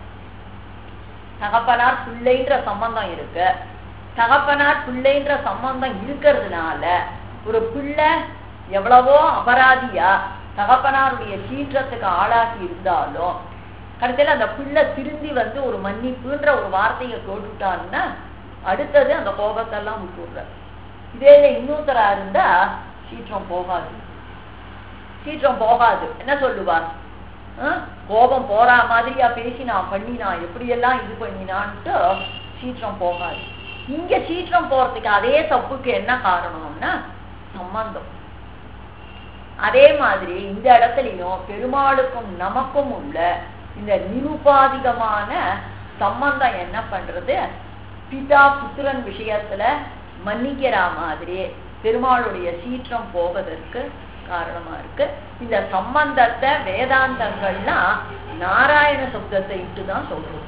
தகப்பனார் பிள்ளைன்ற சம்பந்தம் இருக்கு தகப்பனார் பிள்ளைன்ற சம்பந்தம் இருக்கிறதுனால ஒரு பிள்ளை எவ்வளவோ அபராதியா தகப்பனாருடைய சீற்றத்துக்கு ஆளாகி இருந்தாலும் கடைசியில் அந்த பிள்ளை திரும்பி வந்து ஒரு மன்னிப்புன்ற ஒரு வார்த்தையை கேட்டுட்டான்னா அடுத்தது அந்த கோபத்தெல்லாம் விட்டுடுற இதே இன்னொருத்தரா இருந்தா சீற்றம் போகாது சீற்றம் போகாது என்ன சொல்லுவார் கோபம் போறா மாதிரியா பேசி நான் பண்ணினான் எப்படியெல்லாம் இது பண்ணினான்ட்டு சீற்றம் போகாது இங்க சீற்றம் போறதுக்கு அதே தப்புக்கு என்ன காரணம்னா சம்பந்தம் அதே மாதிரி இந்த இடத்துலயும் பெருமாளுக்கும் நமக்கும் உள்ள இந்த நிருபாதிகமான சம்பந்தம் என்ன பண்றது பிதா புத்திரன் விஷயத்துல மன்னிக்கிற மாதிரி பெருமாளுடைய சீற்றம் போவதற்கு காரணமா இருக்கு இந்த சம்பந்தத்தை வேதாந்தங்கள்லாம் நாராயண சப்தத்தை இட்டு தான் சொல்றோம்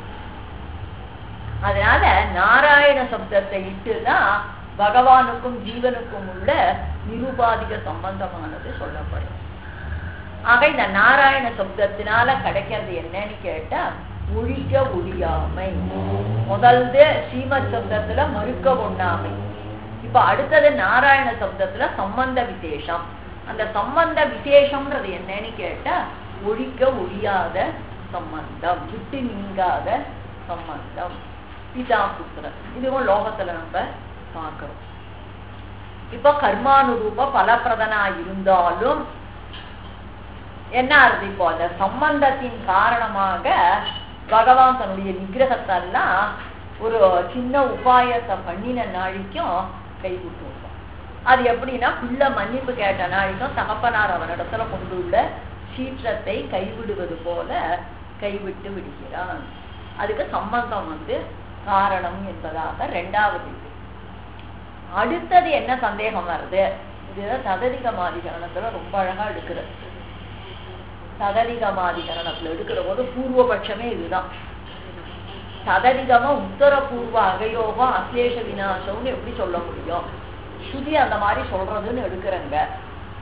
அதனால நாராயண சப்தத்தை இட்டு தான் பகவானுக்கும் ஜீவனுக்கும் உள்ள நிருபாதிக சம்பந்தமானது சொல்லப்படும் ஆக இந்த நாராயண சப்தத்தினால கிடைக்கிறது என்னன்னு கேட்டா ஒழிக்க ஒழியாமை முதல்து ஸ்ரீமத் சப்தத்துல மறுக்க ஒண்ணாமை இப்ப அடுத்தது நாராயண சப்தத்துல சம்பந்த விசேஷம் அந்த சம்பந்த விசேஷம்ன்றது என்னன்னு கேட்டா ஒழிக்க ஒழியாத சம்பந்தம் விட்டு நீங்காத சம்பந்தம் பிதா புத்திரன் இதுவும் லோகத்துல நம்ம பார்க்கிறோம் இப்ப கர்மானுரூப பலப்பிரதனா இருந்தாலும் என்ன ஆறுது இப்போ அந்த சம்பந்தத்தின் காரணமாக பகவான் தன்னுடைய நிகிரகத்தெல்லாம் ஒரு சின்ன உபாயத்தை பண்ணின நாளைக்கும் கைவிட்டு விடுவான் அது எப்படின்னா பிள்ளை மன்னிப்பு கேட்ட நாளைக்கும் தகப்பனார் அவனிடத்துல கொண்டுள்ள சீற்றத்தை கைவிடுவது போல கைவிட்டு விடுகிறான் அதுக்கு சம்பந்தம் வந்து காரணம் என்பதாக ரெண்டாவது இது அடுத்தது என்ன சந்தேகம் வருது இதுதான் தததிகமாதிகரணத்துல ரொம்ப அழகா எடுக்கிறது தததிகமாதிகரணத்துல எடுக்கிற போது பூர்வபட்சமே இதுதான் தததிகமா உத்தர பூர்வ அகயோகம் அசேஷ விநாசம்னு எப்படி சொல்ல முடியும் ஸ்ருதி அந்த மாதிரி சொல்றதுன்னு எடுக்கிறங்க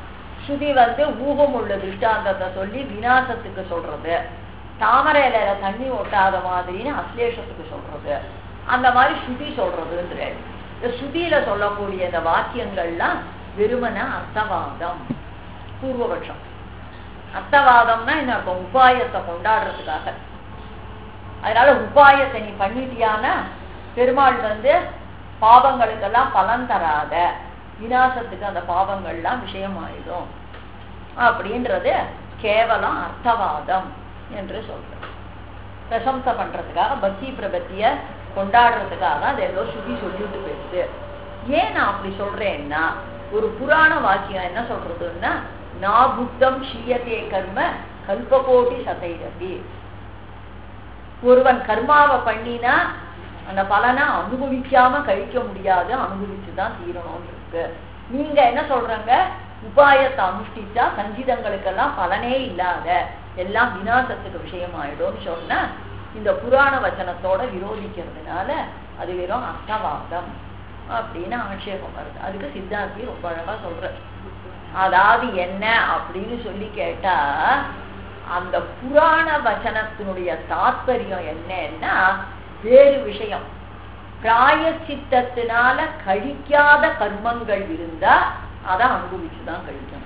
ஸ்ருதி வந்து ஊகம் உள்ள திருஷ்டாந்தத்தை சொல்லி விநாசத்துக்கு சொல்றது தாமரை இலையில தண்ணி ஒட்டாத மாதிரின்னு அஸ்லேஷத்துக்கு சொல்றது அந்த மாதிரி ஸ்ருதி சொல்றதுன்ற இந்த ஸ்ருதியில சொல்லக்கூடிய இந்த வாக்கியங்கள்லாம் வெறுமன அர்த்தவாதம் பூர்வபட்சம் அர்த்தவாதம்னா என்ன அர்த்தம் உபாயத்தை கொண்டாடுறதுக்காக அதனால உபாயத்தை நீ பண்ணிட்டியானா பெருமாள் வந்து பாவங்களுக்கெல்லாம் பலன் தராத விநாசத்துக்கு அந்த பாவங்கள்லாம் விஷயமாயிடும் அப்படின்றது கேவலம் அர்த்தவாதம் என்று சொல்றேன் பிரசம்சை பண்றதுக்காக பக்தி பிரபத்திய கொண்டாடுறதுக்காக தான் அது ஏதோ சுத்தி சொல்லிட்டு போயிடுது ஏன் நான் அப்படி சொல்றேன்னா ஒரு புராண வாக்கியம் என்ன சொல்றதுன்னா நாபுத்தம் ஷீயத்தே கர்ம கல்பகோட்டி சதைரபி ஒருவன் கர்மாவை பண்ணினா அந்த பலனை அனுபவிக்காம கழிக்க முடியாது அனுபவிச்சுதான் தீரணும்னு இருக்கு நீங்க என்ன சொல்றங்க உபாயத்தை அனுஷ்டிச்சா சங்கீதங்களுக்கெல்லாம் பலனே இல்லாத எல்லாம் விநாசத்துக்கு விஷயமாயிடும்னு சொன்னா இந்த புராண வச்சனத்தோட விரோதிக்கிறதுனால அது வெறும் அர்த்தவாதம் அப்படின்னு ஆட்சேபம் வருது அதுக்கு சித்தாந்தி ரொம்ப அழகா சொல்ற அதாவது என்ன அப்படின்னு சொல்லி கேட்டா அந்த புராண வச்சனத்தினுடைய தாத்பரியம் என்னன்னா வேறு விஷயம் பிராயச்சித்தத்தினால கழிக்காத கர்மங்கள் இருந்தா அதை அனுபவிச்சுதான் கழிக்கணும்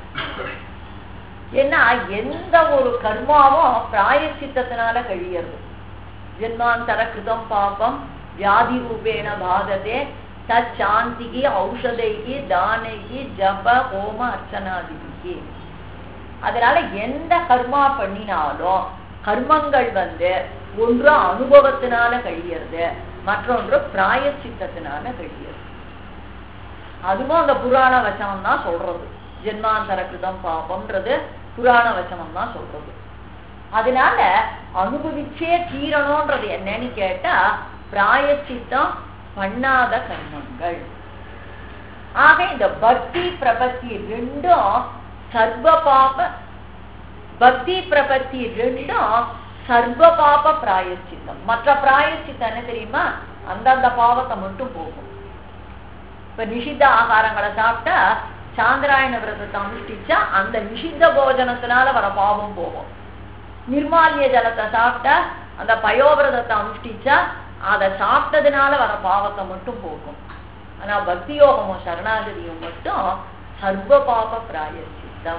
ஏன்னா எந்த ஒரு கர்மாவும் பிராயச்சித்தத்தினால கழியறது ஜென்மாந்தர கிருதம் பாபம் வியாதி ரூபேண பாததே தச்சாந்திகி ஔஷதைகி தானைகி ஜப ஹோம அர்ச்சனாதிகி அதனால எந்த கர்மா பண்ணினாலும் கர்மங்கள் வந்து ஒன்று அனுபவத்தினால கழியறது மற்றொன்று பிராயச்சித்தத்தினால கழியறது அதுவும் அந்த புராண வச்சனம் தான் சொல்றது ஜென்மாந்தர கிருதம் பாபம்ன்றது புராண வச்சனம் தான் சொல்றது அதனால அனுபவிச்சே தீரணும்ன்றது என்னன்னு கேட்டா பிராயச்சித்தம் பண்ணாத கர்மங்கள் ஆக இந்த பக்தி பிரபத்தி ரெண்டும் சர்வ பாப பக்தி பிரபத்தி ரெண்டும் சர்வ பாப பிராயச்சித்தம் மற்ற பிராயச்சித்தம் என்ன தெரியுமா அந்தந்த பாவத்தை மட்டும் போகும் இப்ப நிஷித்த ஆகாரங்களை சாப்பிட்டா சாந்திராயண விரதத்தை அனுஷ்டிச்சா அந்த நிஷித்த போஜனத்தினால வர பாவம் போகும் நிர்மாலிய ஜலத்தை சாப்பிட்டா அந்த பயோவிரதத்தை அனுஷ்டிச்சா அதை சாப்பிட்டதுனால வர பாவத்தை மட்டும் போகும் ஆனா பக்தி யோகமும் சரணாகதியும் மட்டும் சர்வ பாப பிராயச்சித்தம்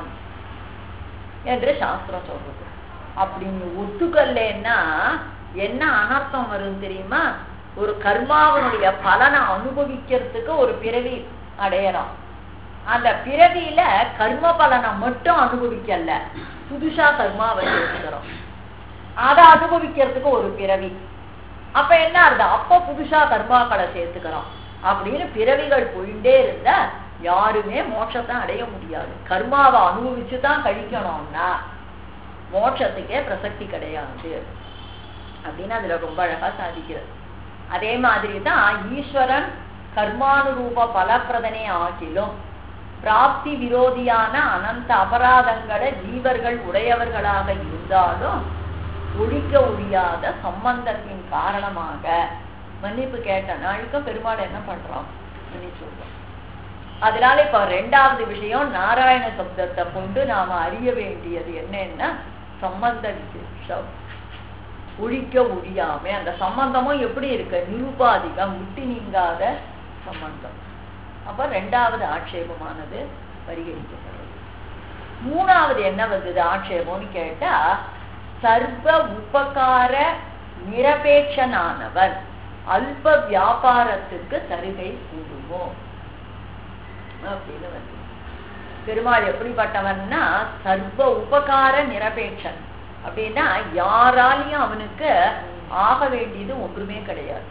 என்று சாஸ்திரம் சொல்றது அப்படி நீ ஒத்துக்கல்லேன்னா என்ன அனர்த்தம் வரும் தெரியுமா ஒரு கர்மாவனுடைய பலனை அனுபவிக்கிறதுக்கு ஒரு பிறவி அடையறோம் அந்த பிறவியில கர்ம பலனை மட்டும் அனுபவிக்கல புதுசா கர்மாவை சேர்த்துக்கிறோம் அதை அனுபவிக்கிறதுக்கு ஒரு பிறவி அப்ப என்ன அர்த்தம் அப்ப புதுசா கர்மாக்களை சேர்த்துக்கிறோம் அப்படின்னு பிறவிகள் போயிட்டே இருந்தா யாருமே மோட்சத்தை அடைய முடியாது கர்மாவை அனுபவிச்சு தான் கழிக்கணும்னா மோட்சத்துக்கே பிரசக்தி கிடையாது அப்படின்னு அதுல ரொம்ப அழகா சாதிக்கிறது அதே மாதிரி தான் ஈஸ்வரன் கர்மானுரூப பலப்பிரதனே ஆகிலும் பிராப்தி விரோதியான அனந்த அபராதங்களை ஜீவர்கள் உடையவர்களாக இருந்தாலும் ஒழிக்க ஒழியாத சம்பந்தத்தின் காரணமாக மன்னிப்பு கேட்ட நாளுக்கு பெருமாள் என்ன பண்றோம் மன்னிச்சு சொல்றோம் அதனால இப்ப ரெண்டாவது விஷயம் நாராயண சப்தத்தை கொண்டு நாம அறிய வேண்டியது என்னன்னா சம்பந்த விசேஷம் ஒழிக்க ஒழியாம அந்த சம்பந்தமும் எப்படி இருக்கு நிருபாதிகம் விட்டு நீங்காத சம்பந்தம் அப்ப ரெண்டாவது ஆட்சேபமானது பரிகரிக்கப்படுறது மூணாவது என்ன வந்தது ஆட்சேபம்னு கேட்டா சர்வ உபகார நிரபேட்சனானவன் அல்ப வியாபாரத்துக்கு தருகை கூடுமோ அப்படின்னு வந்து பெருமாள் எப்படிப்பட்டவன்னா சர்வ உபகார நிரபேட்சன் அப்படின்னா யாராலையும் அவனுக்கு ஆக வேண்டியது ஒன்றுமே கிடையாது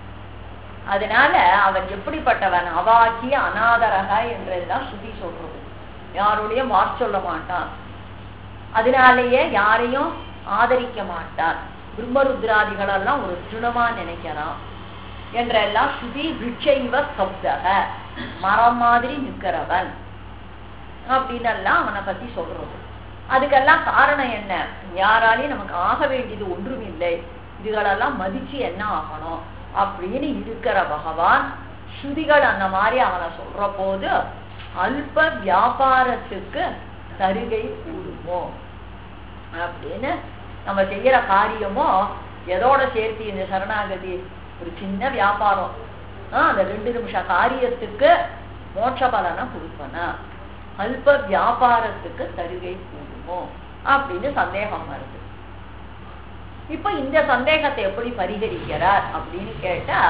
அதனால அவன் எப்படிப்பட்டவன் அவாக்கிய அநாதரக என்றெல்லாம் சுத்தி சொல்றது யாரோடையும் மாற் சொல்ல மாட்டான் அதனாலேயே யாரையும் ஆதரிக்க மாட்டான் பிரம்மருத்ராதிகளெல்லாம் ஒரு திருணமா நினைக்கிறான் என்றெல்லாம் சுதி விட்சைவ சப்தக மரம் மாதிரி நிற்கிறவன் அப்படின்னு எல்லாம் அவனை பத்தி சொல்றது அதுக்கெல்லாம் காரணம் என்ன யாராலையும் நமக்கு ஆக வேண்டியது ஒன்றும் இல்லை இதுகளெல்லாம் மதிச்சு என்ன ஆகணும் அப்படின்னு இருக்கிற பகவான் ஸ்ருதிகள் அந்த மாதிரி அவனை சொல்ற போது அல்ப வியாபாரத்துக்கு தருகை கூடுமோ அப்படின்னு நம்ம செய்யற காரியமோ எதோட சேர்த்து இந்த சரணாகதி ஒரு சின்ன வியாபாரம் ஆஹ் அந்த ரெண்டு நிமிஷ காரியத்துக்கு மோட்ச பலனை கொடுப்பனா அல்ப வியாபாரத்துக்கு தருகை கூடுமோ அப்படின்னு சந்தேகம் வருது இப்ப இந்த சந்தேகத்தை எப்படி பரிகரிக்கிறார் அப்படின்னு கேட்டா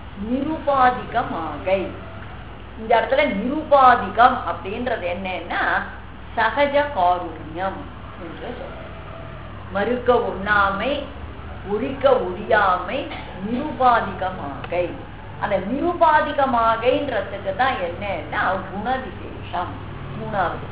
நிருபாதிகமாகை இந்த இடத்துல நிருபாதிகம் அப்படின்றது என்னன்னா சகஜ காருண்யம் என்று சொல்றோம் மறுக்க உண்ணாமை ஒழிக்க ஒழியாமை நிருபாதிகமாகை அந்த நிருபாதிகமாகைன்றதுக்கு தான் என்னன்னா குண விசேஷம் மூணாவது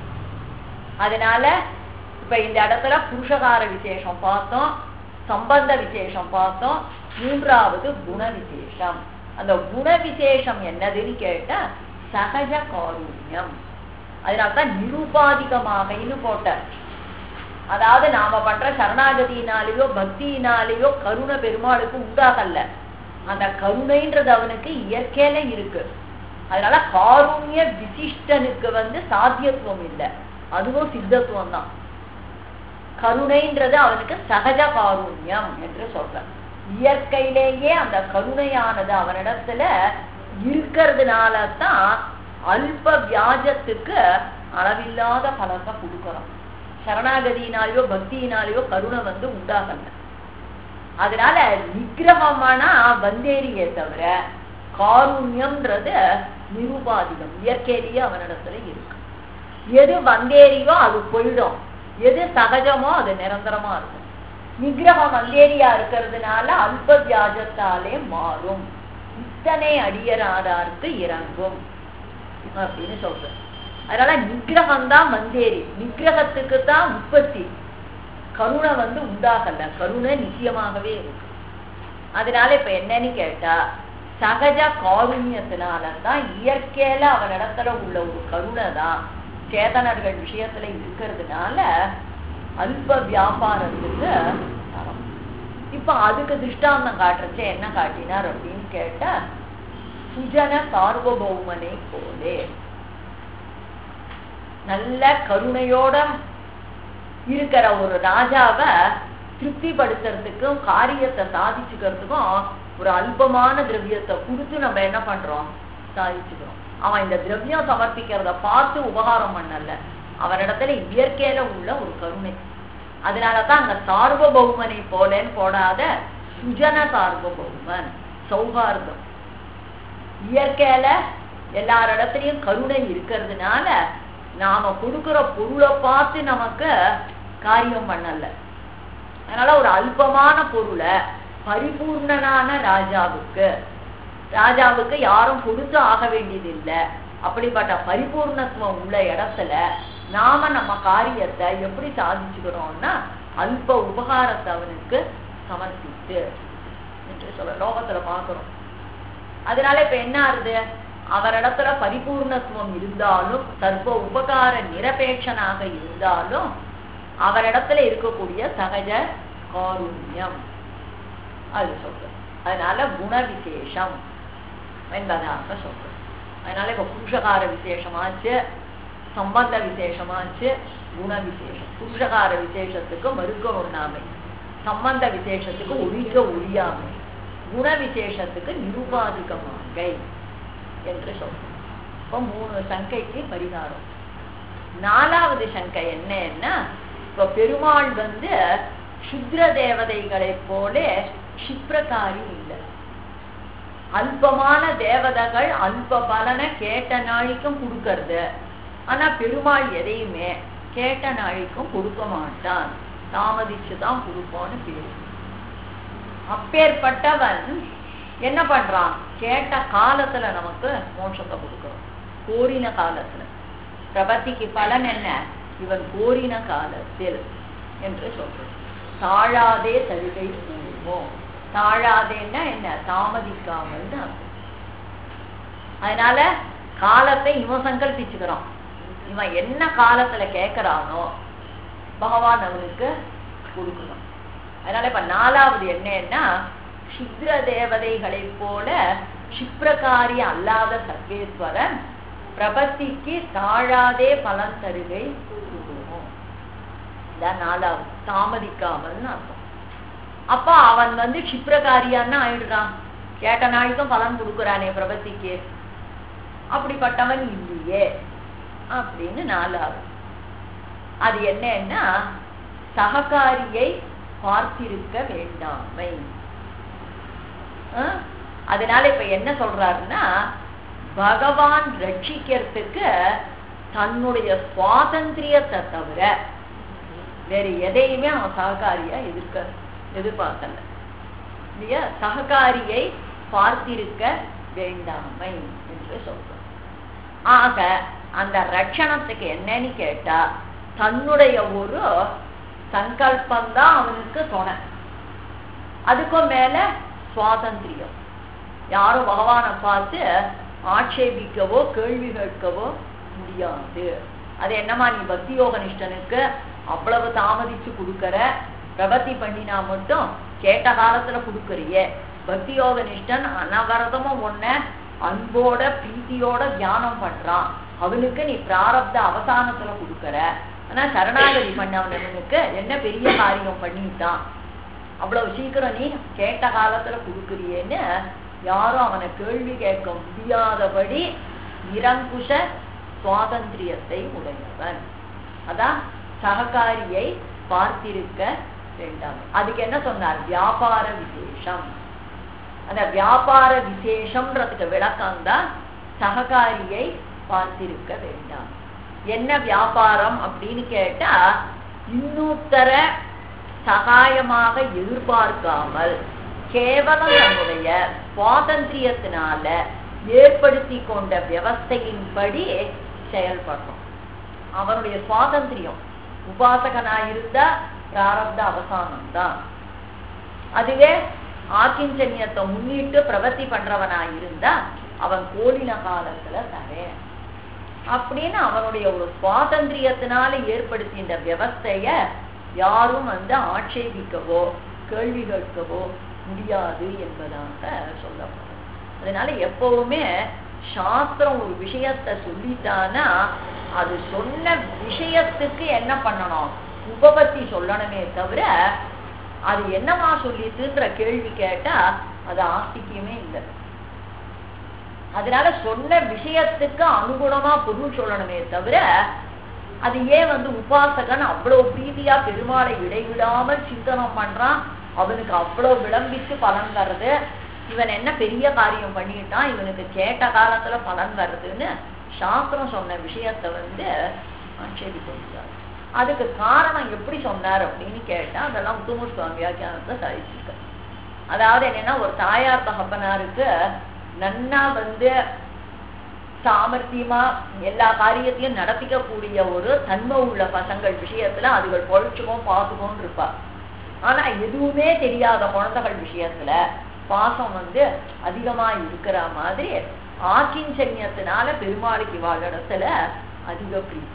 அதனால இப்ப இந்த இடத்துல புருஷகார விசேஷம் பார்த்தோம் சம்பந்த விசேஷம் பார்த்தோம் மூன்றாவது குண விசேஷம் அந்த குண விசேஷம் என்னதுன்னு கேட்டா சகஜ காருண்யம் அதனால்தான் நிருபாதிகமாகைன்னு போட்டார் அதாவது நாம பண்ற சரணாகதியினாலேயோ பக்தியினாலேயோ கருணை பெருமாளுக்கு உண்டாகல அந்த கருணைன்றது அவனுக்கு இயற்கையில இருக்கு அதனால காருண்ய விசிஷ்டனுக்கு வந்து சாத்தியத்துவம் இல்லை அதுவும் சித்தத்துவம் தான் கருணைன்றது அவனுக்கு சகஜ காருண்யம் என்று சொல்ற இயற்கையிலேயே அந்த கருணையானது அவனிடத்துல இருக்கிறதுனால தான் அல்ப வியாஜத்துக்கு அளவில்லாத பலத்தை கொடுக்கறோம் சரணாகதியினாலேயோ பக்தியினாலேயோ கருணை வந்து உண்டாகல அதனால நிகிரகமானா வந்தேரியே தவிர காருண்யம்ன்றது நிருபாதிகம் இயற்கையிலேயே அவனிடத்துல இருக்கு எது வந்தேரியோ அது போயிடும் எது சகஜமோ அது நிரந்தரமா இருக்கும் நிகிரகம் வந்தேரியா இருக்கிறதுனால அல்ப வியாஜத்தாலே மாறும் இத்தனை அடியராதாருக்கு இறங்கும் அப்படின்னு சொல்றேன் அதனால நிகிரகம் தான் மந்தேரி நிகிரகத்துக்கு தான் உற்பத்தி கருணை வந்து உண்டாகல கருணை நிச்சயமாகவே இருக்கு அதனால இப்ப என்னன்னு கேட்டா சகஜ காருண்யத்தினால தான் இயற்கையில அவனிடத்துல உள்ள ஒரு கருணை தான் சேதனர்கள் விஷயத்துல இருக்கிறதுனால அல்ப வியாபாரத்துக்கு தரம் இப்ப அதுக்கு திருஷ்டாந்தம் காட்டுறச்சே என்ன காட்டினார் அப்படின்னு கேட்டா சுஜன சார்வபௌமனை போலே நல்ல கருணையோட இருக்கிற ஒரு ராஜாவை திருப்திப்படுத்துறதுக்கும் காரியத்தை சாதிச்சுக்கிறதுக்கும் ஒரு அல்பமான திரவியத்தை கொடுத்து நம்ம என்ன பண்றோம் சாதிச்சுக்கிறோம் அவன் இந்த திரவியம் சமர்ப்பிக்கிறத பார்த்து உபகாரம் பண்ணல அவனிடத்துல இயற்கையில உள்ள ஒரு கருணை அதனாலதான் அங்க சார்வபௌமனை போலன்னு போடாத சுஜன சார்வபௌமன் சௌகார்தம் இயற்கையில எல்லாரிடத்துலயும் கருணை இருக்கிறதுனால நாம கொடுக்கிற பொருளை பார்த்து நமக்கு காரியம் பண்ணல அதனால ஒரு அல்பமான பொருளை பரிபூர்ணனான ராஜாவுக்கு ராஜாவுக்கு யாரும் கொடுத்து ஆக வேண்டியது இல்லை அப்படிப்பட்ட பரிபூர்ணத்துவம் உள்ள இடத்துல நாம நம்ம காரியத்தை எப்படி சாதிச்சுக்கிறோம்னா அல்ப உபகாரத்தை அவனுக்கு சமர்ப்பித்து என்று சொல்ல லோகத்துல பாக்குறோம் அதனால இப்ப என்ன ஆகுது அவரிடத்துல பரிபூர்ணத்துவம் இருந்தாலும் சர்வ உபகார நிரபேட்சனாக இருந்தாலும் அவரிடத்துல இருக்கக்கூடிய சகஜ காருண்யம் அது சொல்றது அதனால குண விசேஷம் என்பதாக சொல்றது அதனால இப்ப புருஷகார விசேஷமாச்சு சம்பந்த விசேஷமாச்சு குண விசேஷம் புருஷகார விசேஷத்துக்கு மறுக்க ஒண்ணாமை சம்பந்த விசேஷத்துக்கு ஒழிக்க ஒழியாமை குண விசேஷத்துக்கு நிருபாதிகமாகை என்று சொல்றோம் இப்போ மூணு சங்கைக்கு பரிகாரம் நாலாவது சங்கை என்னன்னா இப்ப பெருமாள் வந்து சுத்ர தேவதைகளைப் போல சிப்ரகாரி இல்லை அல்பமான தேவதைகள் அல்ப பலனை கேட்ட நாளைக்கும் கொடுக்கறது ஆனா பெருமாள் எதையுமே கேட்ட நாளைக்கும் கொடுக்க மாட்டான் தாமதிச்சு தான் கொடுப்போன்னு பேரு அப்பேற்பட்டவன் என்ன பண்றான் கேட்ட காலத்துல நமக்கு மோட்சத்தை கொடுக்கிறோம் கோரின காலத்துல பிரபத்திக்கு பலன் என்ன இவன் கோரின காலத்தில் என்று சொல்றோம் தாழாதே தருகை கூறுவோம் தாழாதேன்னா என்ன தாமதிக்காமல் அதனால காலத்தை இவன் சங்கல்பிச்சுக்கிறான் இவன் என்ன காலத்துல கேட்கிறானோ பகவான் அவனுக்கு கொடுக்கணும் அதனால இப்ப நாலாவது என்னன்னா சித்ர தேவதைகளை போல சிப்ரகாரி அல்லாத சர்வேஸ்வரன் பிரபத்திக்கு தாழாதே பலன் தருகை கூறுவோம் இதான் நாலாவது தாமதிக்காமல்னு அர்த்தம் அப்ப அவன் வந்து க்ஷிப்ரகாரியான்னு ஆயிடுறான் கேட்ட நாளைக்கும் பலன் கொடுக்குறானே பிரபத்திக்கு அப்படிப்பட்டவன் இல்லையே அப்படின்னு நாலாவது அது என்னன்னா சககாரியை பார்த்திருக்க வேண்டாமை ஆ? அதனால இப்ப என்ன சொல்றாருன்னா பகவான் ரட்சிக்கிறதுக்கு தன்னுடைய சுவாதந்திரியத்தை தவிர வேற எதையுமே அவன் சககாரியா எதிர்க்க எதிர்பார்க்கல இல்லையா சககாரியை பார்த்திருக்க வேண்டாமை என்று சொல்றோம் ஆக அந்த ரட்சணத்துக்கு என்னன்னு கேட்டா தன்னுடைய ஒரு சங்கல்பம்தான் அவனுக்கு துணை அதுக்கும் மேல சுவாதந்திரியம் யாரும் பகவானை பார்த்து ஆட்சேபிக்கவோ கேள்வி கேட்கவோ முடியாது அது என்னமா நீ பக்தி யோக நிஷ்டனுக்கு அவ்வளவு தாமதிச்சு கொடுக்கற பிரபத்தி பண்ணினா மட்டும் கேட்ட காலத்துல கொடுக்கறியே பக்தி யோக நிஷ்டன் அனவரதமும் ஒன்ன அன்போட பிரீத்தியோட தியானம் பண்றான் அவனுக்கு நீ பிராரப்த அவசானத்துல கொடுக்கற ஆனா சரணாகதி பண்ணவனுக்கு என்ன பெரிய காரியம் பண்ணிட்டான் அவ்வளவு சீக்கிரம் நீ கேட்ட காலத்துல கொடுக்குறியேன்னு யாரும் அவனை கேள்வி கேட்க முடியாதபடி நிரங்குஷ சுவாதந்திரியத்தை உடையவன் அதான் சககாரியை பார்த்திருக்க வேண்டாம் அதுக்கு என்ன சொன்னார் வியாபார விசேஷம் அந்த வியாபார விசேஷம்ன்றதுக்கு விளக்கம் தான் சககாரியை பார்த்திருக்க வேண்டாம் என்ன வியாபாரம் அப்படின்னு கேட்டா இன்னொருத்தர சகாயமாக எதிர்பார்க்காமல் கேவலம் நம்முடைய சுவாதந்திரியத்தினால ஏற்படுத்தி கொண்ட வியவஸ்தையின்படி செயல்படுறோம் அவனுடைய சுவாதந்திரியம் உபாசகனா இருந்தா பிராரப்த அவசானம் தான் அதுவே ஆக்கிஞ்சன்யத்தை முன்னிட்டு பிரவர்த்தி பண்றவனா இருந்தா அவன் கோலின காலத்துல தரேன் அப்படின்னு அவனுடைய ஒரு சுவாதந்திரியத்தினால ஏற்படுத்தின வியவஸ்தைய யாரும் வந்து ஆட்சேபிக்கவோ கேள்வி கேட்கவோ முடியாது என்பதாக சொல்லப்படும் அதனால எப்பவுமே சாஸ்திரம் ஒரு விஷயத்தை சொல்லிட்டானா அது சொன்ன விஷயத்துக்கு என்ன பண்ணணும் உபபத்தி சொல்லணுமே தவிர அது என்னமா சொல்லிட்டுன்ற கேள்வி கேட்டா அது ஆஸ்திக்கியமே இல்லை அதனால சொன்ன விஷயத்துக்கு அனுகுணமா பொருள் சொல்லணுமே தவிர அது ஏன் வந்து உபாசகன் அவ்வளவு பிரீதியா பெருமாளை இடைவிடாமல் சிந்தனம் பண்றான் அவனுக்கு அவ்வளவு விளம்பிச்சு பலன் வருது இவன் என்ன பெரிய காரியம் பண்ணிட்டான் இவனுக்கு கேட்ட காலத்துல பலன் வருதுன்னு சாஸ்திரம் சொன்ன விஷயத்த வந்து ஆட்சேபிக்க முடியாது அதுக்கு காரணம் எப்படி சொன்னார் அப்படின்னு கேட்டா அதெல்லாம் முத்துமு சுவாமி வியாக்கியானத்தை சாதிச்சிருக்க அதாவது என்னன்னா ஒரு தாயார் தகப்பனாருக்கு நன்னா வந்து சாமர்த்தியமா எல்லா காரியத்தையும் நடத்திக்கக்கூடிய ஒரு தன்மை உள்ள பசங்கள் விஷயத்துல அதுகள் பொழைச்சுக்கும் பார்த்துக்கும் இருப்பா ஆனா எதுவுமே தெரியாத குழந்தைகள் விஷயத்துல பாசம் வந்து அதிகமா இருக்கிற மாதிரி ஆக்கிஞ்சன்யத்தினால பெருமாளுக்கு வாழ் இடத்துல அதிக பிரீத்தி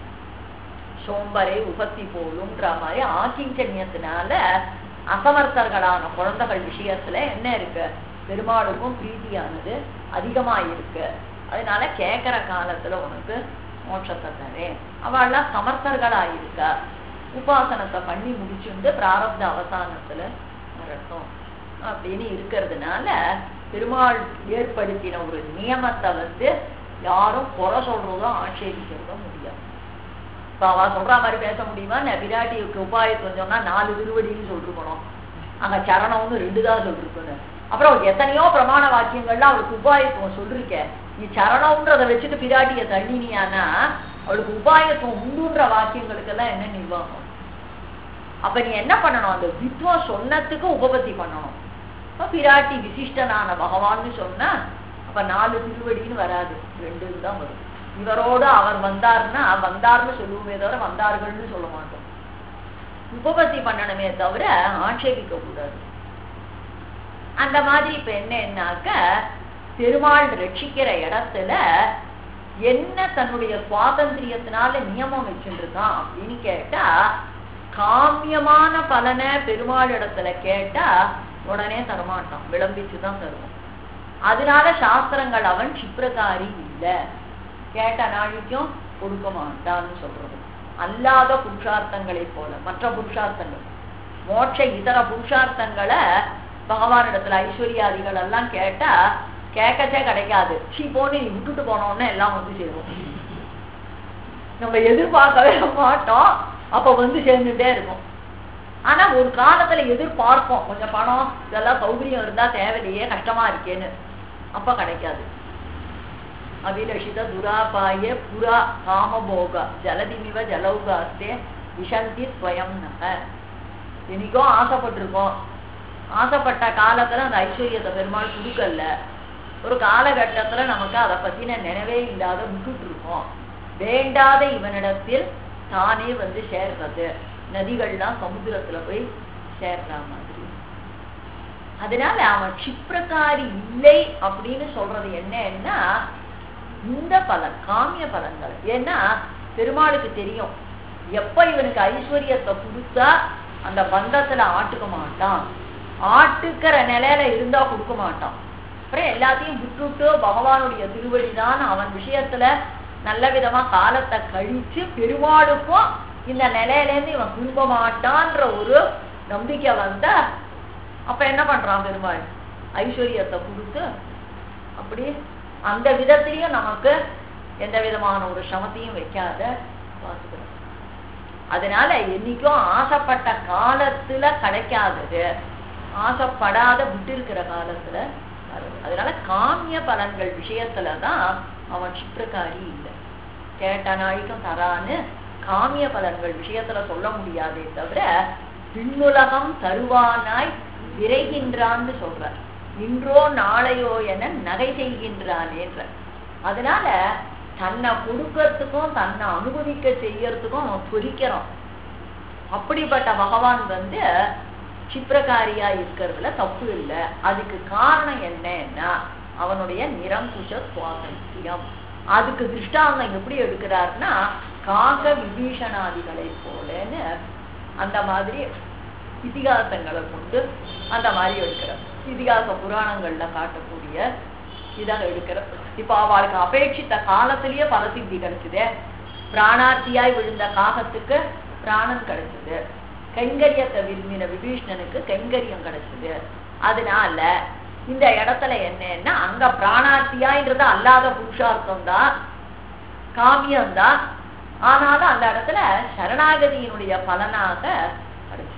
சோம்பரை உபத்தி போலுன்ற மாதிரி ஆக்கிஞ்சன்யத்தினால அசமர்த்தர்களான குழந்தைகள் விஷயத்துல என்ன இருக்கு பெருமாளுக்கும் பிரீத்தியானது அதிகமா இருக்கு அதனால கேட்கிற காலத்துல உனக்கு மோட்சத்தை தரேன் அவள்லாம் சமர்த்தர்களா இருக்கா உபாசனத்தை பண்ணி முடிச்சுண்டு பிராரப்த அவசானத்துல வரட்டும் அப்படின்னு இருக்கிறதுனால பெருமாள் ஏற்படுத்தின ஒரு நியமத்தை வந்து யாரும் குறை சொல்றதோ ஆட்சேபிக்கிறதோ முடியாது இப்ப அவ சொல்ற மாதிரி பேச முடியுமா நான் விராட்டிக்கு உபாயத்துவம் சொன்னா நாலு திருவடின்னு சொல்லிருக்கணும் அங்க சரணம்னு ரெண்டு தான் சொல்லிருக்கணும் அப்புறம் எத்தனையோ பிரமாண வாக்கியங்கள்ல அவளுக்கு உபாயத்துவம் சொல்லிருக்க நீ சரணம்ன்றதை வச்சுட்டு பிராட்டிய தள்ளினியானா அவளுக்கு உபாயத்துவம் உண்டுன்ற வாக்கியங்களுக்கெல்லாம் என்ன நிர்வாகம் அப்ப நீ என்ன பண்ணணும் அந்த வித்வம் சொன்னதுக்கு உபபத்தி பண்ணணும் அப்ப பிராட்டி விசிஷ்டனான பகவான்னு சொன்னா அப்ப நாலு திருவடின்னு வராது ரெண்டு தான் வரும் இவரோடு அவர் வந்தார்னா வந்தார்னு சொல்லுவோமே தவிர வந்தார்கள்னு சொல்ல மாட்டோம் உபபத்தி பண்ணணுமே தவிர ஆட்சேபிக்க கூடாது அந்த மாதிரி இப்ப என்னன்னாக்க பெருமாள் ரட்சிக்கிற இடத்துல என்ன தன்னுடைய சுவாதந்திரியத்தினால நியமம் வச்சுருக்கான் அப்படின்னு கேட்டா காமியமான பலனை பெருமாள் இடத்துல கேட்டா உடனே தரமாட்டான் விளம்பிச்சுதான் தருவோம் அதனால சாஸ்திரங்கள் அவன் சிப்ரகாரி இல்ல கேட்ட நாளைக்கும் கொடுக்க மாட்டான்னு சொல்றது அல்லாத புருஷார்த்தங்களைப் போல மற்ற புருஷார்த்தங்கள் மோட்ச இதர புருஷார்த்தங்களை பகவானிடத்துல ஐஸ்வர்யாதிகள் எல்லாம் கேட்டா கேட்கச்சே கிடைக்காது சீ போன்னு நீ விட்டுட்டு போனோன்னு எல்லாம் வந்து சேரும் நம்ம எதிர்பார்க்கவே மாட்டோம் அப்ப வந்து சேர்ந்துட்டே இருக்கும் ஆனா ஒரு காலத்துல எதிர்பார்ப்போம் கொஞ்சம் பணம் இதெல்லாம் சௌகரியம் இருந்தா தேவையில்லையே கஷ்டமா இருக்கேன்னு அப்ப கிடைக்காது அபிலஷித துராபாய புரா காமபோக ஜலதிமிவ ஜலௌகாஸ்தே விஷந்தி ஸ்வயம் நக என்னைக்கோ ஆசைப்பட்டிருக்கோம் ஆசைப்பட்ட காலத்துல அந்த ஐஸ்வர்யத்தை பெருமாள் கொடுக்கல ஒரு காலகட்டத்துல நமக்கு அதை பத்தின நினைவே இல்லாத விட்டுட்டு இருக்கோம் வேண்டாத இவனிடத்தில் தானே வந்து சேர்றது நதிகள்லாம் சமுத்திரத்துல போய் சேர்ற மாதிரி அதனால அவன் க்ஷிப்ரகாரி இல்லை அப்படின்னு சொல்றது என்னன்னா இந்த பலன் காமிய பலன்கள் ஏன்னா பெருமாளுக்கு தெரியும் எப்ப இவனுக்கு ஐஸ்வர்யத்தை கொடுத்தா அந்த பந்தத்துல ஆட்டுக்க மாட்டான் ஆட்டுக்கிற நிலையில இருந்தா கொடுக்க மாட்டான் அப்புறம் எல்லாத்தையும் விட்டுட்டு பகவானுடைய திருவடிதான் அவன் விஷயத்துல நல்ல விதமா காலத்தை கழிச்சு பெருமாளுக்கும் இந்த நிலையில இருந்து இவன் திரும்ப மாட்டான்ற ஒரு நம்பிக்கை வந்த அப்ப என்ன பண்றான் பெருமாள் ஐஸ்வர்யத்தை கொடுத்து அப்படி அந்த விதத்திலையும் நமக்கு எந்த விதமான ஒரு சிரமத்தையும் வைக்காத பார்த்துக்கிறோம் அதனால என்னைக்கும் ஆசைப்பட்ட காலத்துல கிடைக்காதது ஆசைப்படாத விட்டு இருக்கிற காலத்துல வருது. அதனால காமிய பலன்கள் விஷயத்துலதான் அவன் சித்திரக்காரி இல்லை கேட்ட நாளைக்கும் தரான்னு காமிய பலன்கள் விஷயத்துல சொல்ல முடியாதே தவிர பின்னுலகம் தருவானாய் விரைகின்றான்னு சொல்றார் இன்றோ நாளையோ என நகை செய்கின்றானேன்ற அதனால தன்னை கொடுக்கறதுக்கும் தன்னை அனுபவிக்க செய்யறதுக்கும் அவன் துரிக்கிறான் அப்படிப்பட்ட பகவான் வந்து சித்திரக்காரியா இருக்கிறதுல தப்பு இல்லை அதுக்கு காரணம் என்னன்னா அவனுடைய நிரங்குஷ சுவாதந்தியம் அதுக்கு திருஷ்டாந்தம் எப்படி எடுக்கிறாருன்னா காக விபீஷணாதிகளை போலன்னு அந்த மாதிரி இதிகாசங்களை கொண்டு அந்த மாதிரி எடுக்கிறார் இதிகாச புராணங்கள்ல காட்டக்கூடிய இதாக எடுக்கிற இப்ப அவளுக்கு அபேட்சித்த காலத்திலேயே பலசித்தி கிடைச்சது பிராணார்த்தியாய் விழுந்த காகத்துக்கு பிராணன் கிடைச்சது கைங்கரியத்தை விரும்பின விபீஷ்ணனுக்கு கைங்கரியம் கிடைச்சது அதனால இந்த இடத்துல என்னன்னா அங்க பிராணார்த்தியான்றது அல்லாத புருஷார்த்தம் தான் காமியம் தான் ஆனாலும் அந்த இடத்துல சரணாகதியினுடைய பலனாக கிடைச்சது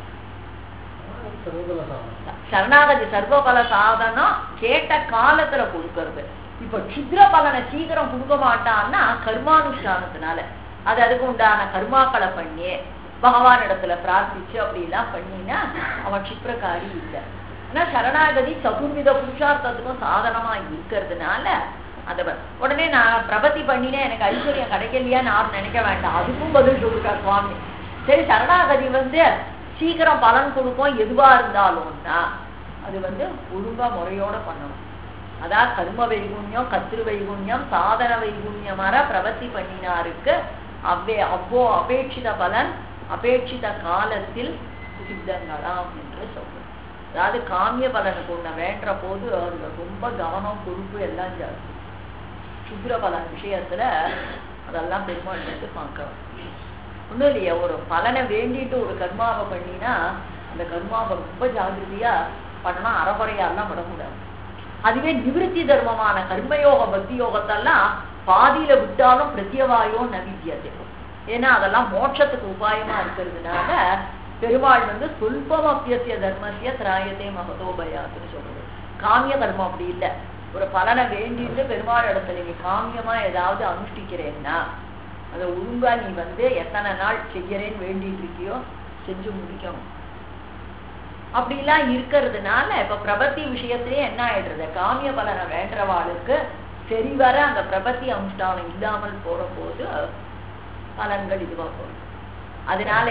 சரணாகதி சர்வபல சாதனம் கேட்ட காலத்துல கொடுக்கறது இப்ப சித்திர பலனை சீக்கிரம் கொடுக்க மாட்டான்னா கர்மானுஷ்டானத்தினால அது அதுக்கு உண்டான கர்மாக்களை பண்ணி பகவான் இடத்துல பிரார்த்திச்சு அப்படி எல்லாம் பண்ணினா அவன் சித்திரக்காரி இல்லை ஆனா சரணாகதி சதுர்வித புருஷார்த்தத்துக்கும் சாதனமா இருக்கிறதுனால அந்த ப- உடனே நான் பிரபத்தி பண்ணினேன் எனக்கு ஐஸ்வர்யம் கிடைக்கலையான்னு யாரும் நினைக்க வேண்டாம் அதுக்கும் பதில் சொல்லிருக்கார் சுவாமி சரி சரணாகதி வந்து சீக்கிரம் பலன் கொடுக்கும் எதுவா இருந்தாலும்னா அது வந்து ஒழுங்கா முறையோட பண்ணணும் அதான் கர்ம வைகுண்யம் கத்திரு வைகுண்யம் சாதன வைகுண்யமார பிரவர்த்தி பண்ணினாருக்கு அவ்வே அவ்வோ அபேட்சித பலன் அபேட்சித காலத்தில் சித்தங்களாம் என்று சொல்றோம் அதாவது காமிய பலனுக்கு ஒண்ண வேண்ட போது அதுல ரொம்ப கவனம் பொறுப்பு எல்லாம் ஜாஸ்தி சுத்திர பலன் விஷயத்துல அதெல்லாம் பெருமாள் வந்து பார்க்கலாம் ஒண்ணும் இல்லையா ஒரு பலனை வேண்டிட்டு ஒரு கர்மாவை பண்ணினா அந்த கர்மாவை ரொம்ப ஜாகிரதையா பண்ணா அறகுறையாலாம் விட முடியாது அதுவே நிவிருத்தி தர்மமான கர்மயோக பக்தி யோகத்தெல்லாம் பாதியில விட்டாலும் பிரத்யவாயோ நவித்தியது ஏன்னா அதெல்லாம் மோட்சத்துக்கு உபாயமா இருக்கிறதுனால பெருமாள் வந்து சொல்பம் அப்பியசிய தர்மத்திய திராயத்தே மகதோபயாத்துன்னு சொல்றது காமிய கர்மம் அப்படி இல்லை ஒரு பலனை வேண்டிட்டு பெருமாள் இடத்துல நீ காமியமா ஏதாவது அனுஷ்டிக்கிறேன்னா அதை ஒழுங்கா நீ வந்து எத்தனை நாள் செய்யறேன்னு வேண்டிட்டு இருக்கியோ செஞ்சு முடிக்கணும் அப்படிலாம் இருக்கிறதுனால இப்ப பிரபத்தி விஷயத்திலேயே என்ன ஆயிடுறது காமிய பலனை வேண்டவாளுக்கு சரிவர அந்த பிரபத்தி அனுஷ்டானம் இல்லாமல் போற போது பலன்கள் இதுவா போகும் அதனால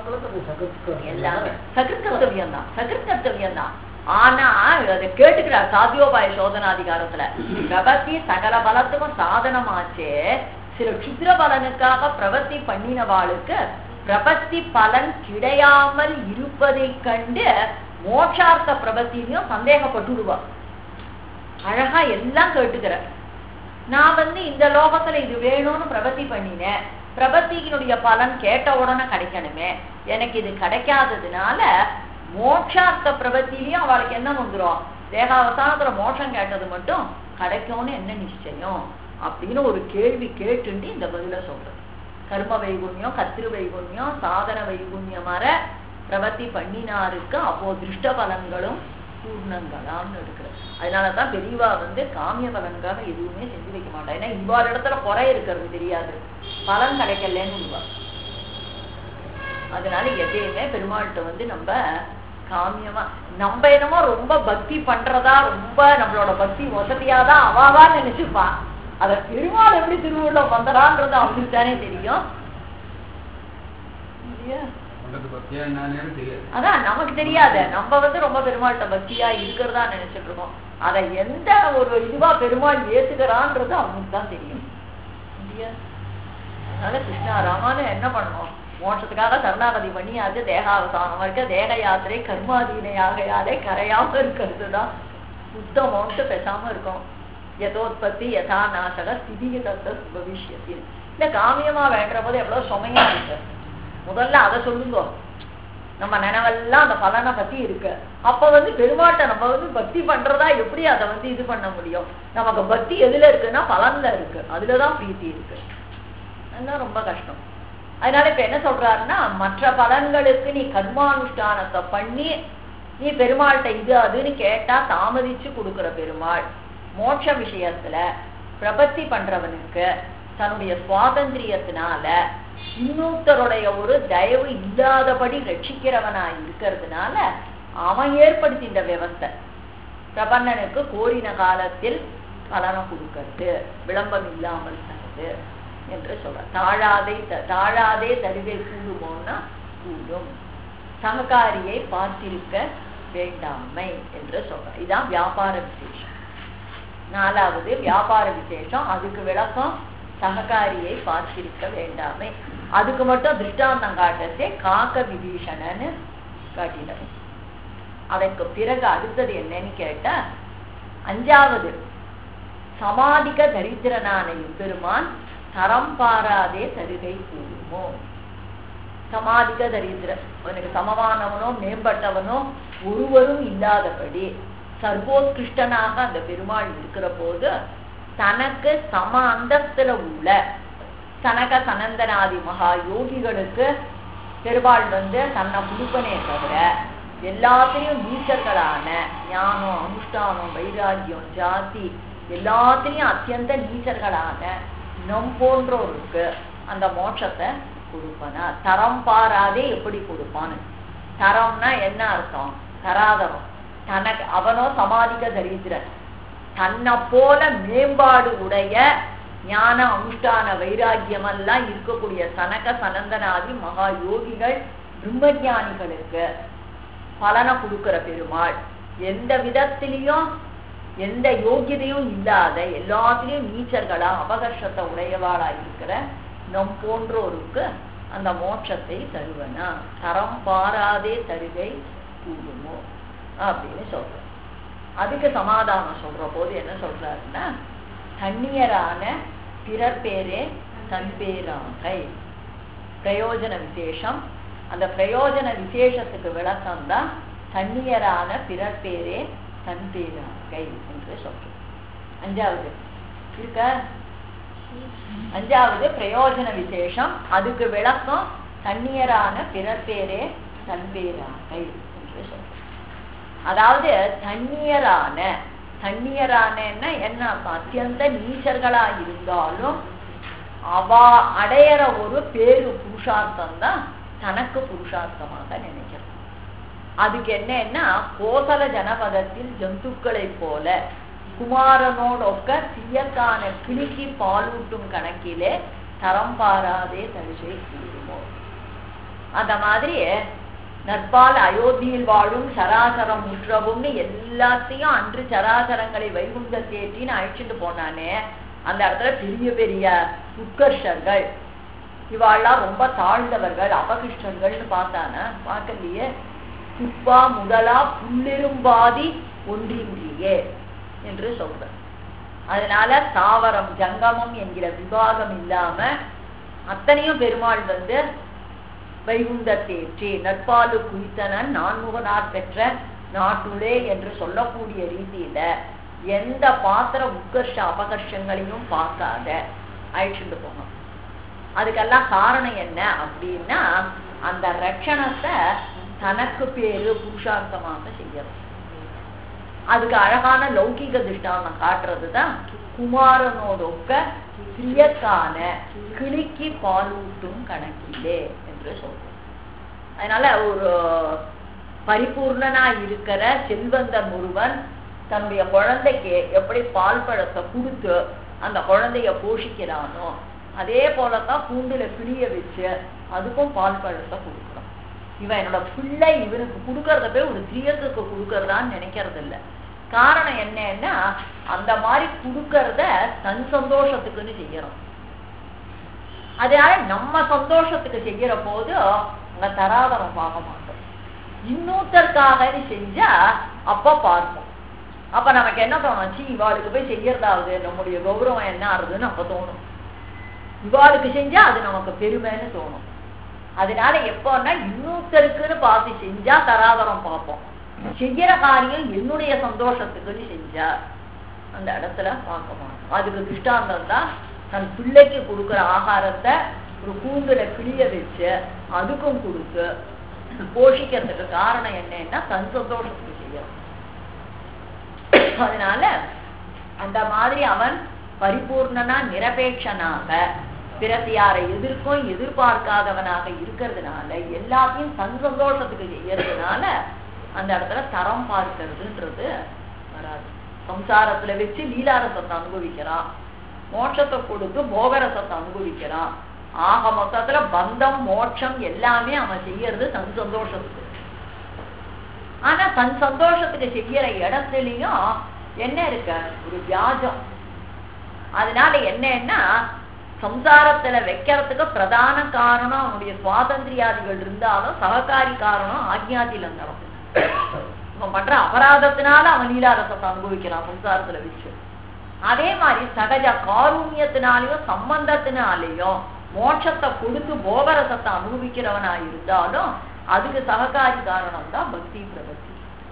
எல்லாமே சகிர்கர்த்தவியம் தான் சகிர்கர்த்தவியம் தான் ஆனா அதை கேட்டுக்கிறார் சாத்தியோபாய சோதனாதிகாரத்துல பிரபத்தி சகல பலத்துக்கும் சாதனமாச்சே சில க்ஷுத்ர பலனுக்காக பிரபத்தி பண்ணினவாளுக்கு பிரபத்தி பலன் கிடையாமல் இருப்பதை கண்டு மோட்சார்த்த பிரபத்திலையும் சந்தேகப்பட்டுடுவா அழகா எல்லாம் கேட்டுக்கிற நான் வந்து இந்த லோகத்துல இது வேணும்னு பிரபத்தி பண்ணினேன் பிரபத்தியினுடைய பலன் கேட்ட உடனே கிடைக்கணுமே எனக்கு இது கிடைக்காததுனால மோட்சார்த்த பிரபத்திலையும் அவளுக்கு என்ன வந்துரும் தேகாவசானத்துல மோட்சம் கேட்டது மட்டும் கிடைக்கும்னு என்ன நிச்சயம் அப்படின்னு ஒரு கேள்வி கேட்டுட்டு இந்த பதில சொல்றது கர்ம வைகுண்யம் கத்திரு வைகுண்யம் சாதன வைகுண்யம் வர பிரவத்தி பண்ணினாருக்கு அப்போ திருஷ்ட பலன்களும் பூர்ணங்களாம்னு இருக்கிறது அதனாலதான் பெரியவா வந்து காமிய பலனுக்காக எதுவுமே செஞ்சு வைக்க மாட்டா ஏன்னா இவ்வாறு இடத்துல குறை இருக்கிறது தெரியாது பலன் கிடைக்கலன்னு விடுவா அதனால எதையுமே பெருமாள்கிட்ட வந்து நம்ம காமியமா நம்ம என்னமோ ரொம்ப பக்தி பண்றதா ரொம்ப நம்மளோட பக்தி வசதியாதான் அவாவா நினைச்சுப்பா அத பெருமாள் எப்படி திருவுள்ள வந்தரான்றது அவனுக்கு தானே தெரியும் இல்லையா பண்றது பத்தியா என்னன்னு தெரியாது அதான் நமக்கு தெரியாது நம்ம வந்து ரொம்ப பெருமாள்கிட்ட பக்தியா இருக்கிறதா நினைச்சிட்டு இருக்கோம் அத எந்த ஒரு இதுவா பெருமாள் ஏத்துக்கிறான்றது அவனுக்கு தான் தெரியும் இல்லையா அதனால கிருஷ்ணா ராமானு என்ன பண்ணணும் மோட்சத்துக்காக சரணாகதி பண்ணி அது தேகாவசானம் வரைக்கும் தேக யாத்திரை கர்மாதீனையாகையாலே கரையாம இருக்கிறது தான் உத்தமம்ட்டு பேசாம இருக்கும் யதோத்பத்தி யதா நாசக ஸ்திதி தத்த பவிஷ்யத்தி இல்ல காமியமா வேண்டுற போது எவ்வளவு சுமையா இருக்கு முதல்ல அதை சொல்லுங்க நம்ம நினைவெல்லாம் அந்த பலனை பத்தி இருக்கு அப்ப வந்து பெருமாட்டை நம்ம வந்து பக்தி பண்றதா எப்படி அதை வந்து இது பண்ண முடியும் நமக்கு பக்தி எதுல இருக்குன்னா பலன்ல இருக்கு அதுலதான் பிரீத்தி இருக்கு அதுதான் ரொம்ப கஷ்டம் அதனால இப்ப என்ன சொல்றாருன்னா மற்ற பலன்களுக்கு நீ கர்மானுஷ்டானத்தை பண்ணி நீ பெருமாள்கிட்ட இது அதுன்னு கேட்டா தாமதிச்சு கொடுக்கிற பெருமாள் மோட்ச விஷயத்துல பிரபத்தி பண்றவனுக்கு தன்னுடைய சுவாதந்திரியத்தினால இன்னொருத்தருடைய ஒரு தயவு இல்லாதபடி ரட்சிக்கிறவனா இருக்கிறதுனால அவன் ஏற்படுத்தி இந்த விவஸ்தை பிரபன்னனுக்கு கோரின காலத்தில் பலனை கொடுக்கறது விளம்பரம் இல்லாமல் தருது என்று சொல்ற தாழாதே த- தாழாதே தருகை கூடுமோன்னா கூடும் சககாரியை பார்த்திருக்க வேண்டாமை என்று சொல்ற இதான் வியாபார விசேஷம் நாலாவது வியாபார விசேஷம் அதுக்கு விளக்கம் சககாரியை பார்த்திருக்க வேண்டாமே அதுக்கு மட்டும் திருஷ்டாந்தம் காட்டத்தே காக்க விபீஷணன்னு காட்டினார் அதற்கு பிறகு அடுத்தது என்னன்னு கேட்டா அஞ்சாவது சமாதிக தரித்திரனான எம்பெருமான் தரம் பாராதே தருகை கூடுமோ சமாதிக தரித்திரன் அவனுக்கு சமமானவனோ மேம்பட்டவனோ ஒருவரும் இல்லாதபடி சர்வோத்கிருஷ்டனாக அந்த பெருமாள் இருக்கிற போது தனக்கு சம அந்தஸ்துல உள்ள சனக சனந்தனாதி மகா யோகிகளுக்கு பெருமாள் வந்து தன்னை கொடுப்பனே தவிர எல்லாத்திலையும் நீச்சர்களான ஞானம் அனுஷ்டானம் வைராக்கியம் ஜாதி எல்லாத்திலையும் அத்தியந்த நீச்சர்களான நம் போன்றோருக்கு அந்த மோட்சத்தை கொடுப்பனா தரம் பாராதே எப்படி கொடுப்பான்னு தரம்னா என்ன அர்த்தம் தராதவன் தனக்கு அவனோ சமாதிக தரித்திரன் தன்னை போல மேம்பாடு உடைய ஞான அனுஷ்டான வைராக்கியம் எல்லாம் இருக்கக்கூடிய சனக சனந்தனாதி மகா யோகிகள் பிரம்மஞானிகளுக்கு பலனை கொடுக்கிற பெருமாள் எந்த விதத்திலையும் எந்த யோகியதையும் இல்லாத எல்லாத்திலையும் நீச்சர்களா அபகர்ஷத்தை உடையவாளா இருக்கிற நம் போன்றோருக்கு அந்த மோட்சத்தை தருவனா தரம் பாராதே தருகை கூடுமோ அப்படின்னு சொல்றோம் அதுக்கு சமாதானம் சொல்ற போது என்ன சொல்றாருன்னா தண்ணியரான பிறர் பேரே தன் பேராகை பிரயோஜன விசேஷம் அந்த பிரயோஜன விசேஷத்துக்கு விளக்கம் தான் தண்ணியரான பிறர் பேரே தன் பேராகை என்று சொல்றோம் அஞ்சாவது இருக்க அஞ்சாவது பிரயோஜன விசேஷம் அதுக்கு விளக்கம் தண்ணியரான பிறர் பேரே தன் பேராகை என்று சொல்றோம் அதாவது தண்ணியரான தண்ணியரானன்னா என்ன அர்த்தம்? அத்தியந்த நீச்சர்களா இருந்தாலும் அவ அடையிற ஒரு பேரு புருஷார்த்தம் தான் தனக்கு புருஷார்த்தமாக நினைக்கிறது அதுக்கு என்னன்னா கோசல ஜனபதத்தில் ஜந்துக்களைப் போல குமாரனோடொக்க தீயக்கான கிளிக்கு பாலூட்டும் கணக்கிலே தரம் பாராதே தரிசை கூடுமோ அந்த மாதிரி நற்பால் அயோத்தியில் வாழும் சராசரம் முற்றவும்னு எல்லாத்தையும் அன்று சராசரங்களை வைகுண்ட தேற்றின்னு அழைச்சிட்டு போனானே அந்த இடத்துல பெரிய பெரிய உட்கர்ஷர்கள் இவாள்லாம் ரொம்ப தாழ்ந்தவர்கள் அபகிருஷ்டர்கள்னு பார்த்தானா பார்க்கலையே குப்பா முதலா புல்லிரும்பாதி ஒன்றின்றியே என்று சொல்ற அதனால தாவரம் ஜங்கமம் என்கிற விவாகம் இல்லாம அத்தனையும் பெருமாள் வந்து வைகுந்தத்தேற்றி நட்பாலு குய்த்தனன் நான்முகனார் பெற்ற நாட்டுளே என்று சொல்லக்கூடிய ரீதியில எந்த பாத்திர உத்கர்ஷ அபகர்ஷங்களையும் பார்க்காத அழிச்சுட்டு போகணும் அதுக்கெல்லாம் காரணம் என்ன அப்படின்னா அந்த ரட்சணத்தை தனக்கு பேரு புருஷார்த்தமாக செய்யணும் அதுக்கு அழகான லௌகிக திருஷ்டாந்தம் காட்டுறதுதான் குமாரனோடொக்க பிரியக்கான கிளிக்கு பாலூட்டும் கணக்கிலே என்று சொல்றோம் அதனால ஒரு பரிபூர்ணனா இருக்கிற செல்வந்தன் ஒருவன் தன்னுடைய குழந்தைக்கு எப்படி பால் பழத்தை கொடுத்து அந்த குழந்தைய போஷிக்கிறானோ அதே போலதான் கூண்டுல கிளிய வச்சு அதுக்கும் பால் பழத்தை கொடுக்குறான் இவன் என்னோட பிள்ளை இவனுக்கு கொடுக்கறத போய் ஒரு திரியத்துக்கு கொடுக்கறதான்னு நினைக்கிறது இல்ல காரணம் என்னன்னா அந்த மாதிரி கொடுக்கறத தன் சந்தோஷத்துக்குன்னு செய்யறோம் அதனால நம்ம சந்தோஷத்துக்கு செய்யற போது அங்க தராதரம் பார்க்க மாட்டோம் இன்னொருத்தருக்காக செஞ்சா அப்ப பார்ப்போம் அப்ப நமக்கு என்ன தோணும் சி இவாளுக்கு போய் செய்யறதாவது நம்முடைய கௌரவம் என்ன ஆறுதுன்னு அப்ப தோணும் இவாளுக்கு செஞ்சா அது நமக்கு பெருமைன்னு தோணும் அதனால எப்போன்னா இன்னொருத்தருக்குன்னு பார்த்து செஞ்சா தராதரம் பார்ப்போம் செய்யற காரியம் என்னுடைய சந்தோஷத்துக்குன்னு செஞ்சா அந்த இடத்துல பார்க்க மாட்டோம் அதுக்கு திருஷ்டாந்தம் தான் தன் பிள்ளைக்கு கொடுக்குற ஆகாரத்தை ஒரு கூண்டுல கிளிய வச்சு அதுக்கும் கொடுத்து போஷிக்கிறதுக்கு காரணம் என்னன்னா தன் சந்தோஷத்துக்கு செய்யணும் அதனால அந்த மாதிரி அவன் பரிபூர்ணனா நிரபேட்சனாக பிறகு யாரை எதிர்க்கும் எதிர்பார்க்காதவனாக இருக்கிறதுனால எல்லாத்தையும் தன் சந்தோஷத்துக்கு செய்யறதுனால அந்த இடத்துல தரம் பார்க்கறதுன்றது வராது சம்சாரத்துல வச்சு லீலாரசத்தை அனுபவிக்கிறான் மோட்சத்தை கொடுத்து போகரசத்தை அனுபவிக்கிறான் ஆக மொத்தத்துல பந்தம் மோட்சம் எல்லாமே அவன் செய்யறது தன் சந்தோஷத்துக்கு ஆனா தன் சந்தோஷத்துக்கு செய்யற இடத்துலயும் என்ன இருக்க ஒரு வியாஜம் அதனால என்னன்னா சம்சாரத்துல வைக்கிறதுக்கு பிரதான காரணம் அவனுடைய சுவாதந்திரியாதிகள் இருந்தாலும் சககாரி காரணம் ஆக்ஞாதிலங்கரம் அவன் பண்ற அபராதத்தினால அவன் லீலாரசத்தை அனுபவிக்கிறான் சம்சாரத்துல வச்சு அதே மாதிரி சகஜ காருண்யத்தினாலையும் சம்பந்தத்தினாலேயும் மோட்சத்தை கொடுத்து போகரசத்தை அனுபவிக்கிறவனா இருந்தாலும் அதுக்கு சககாரி காரணம் தான் பக்தி பிரபத்தி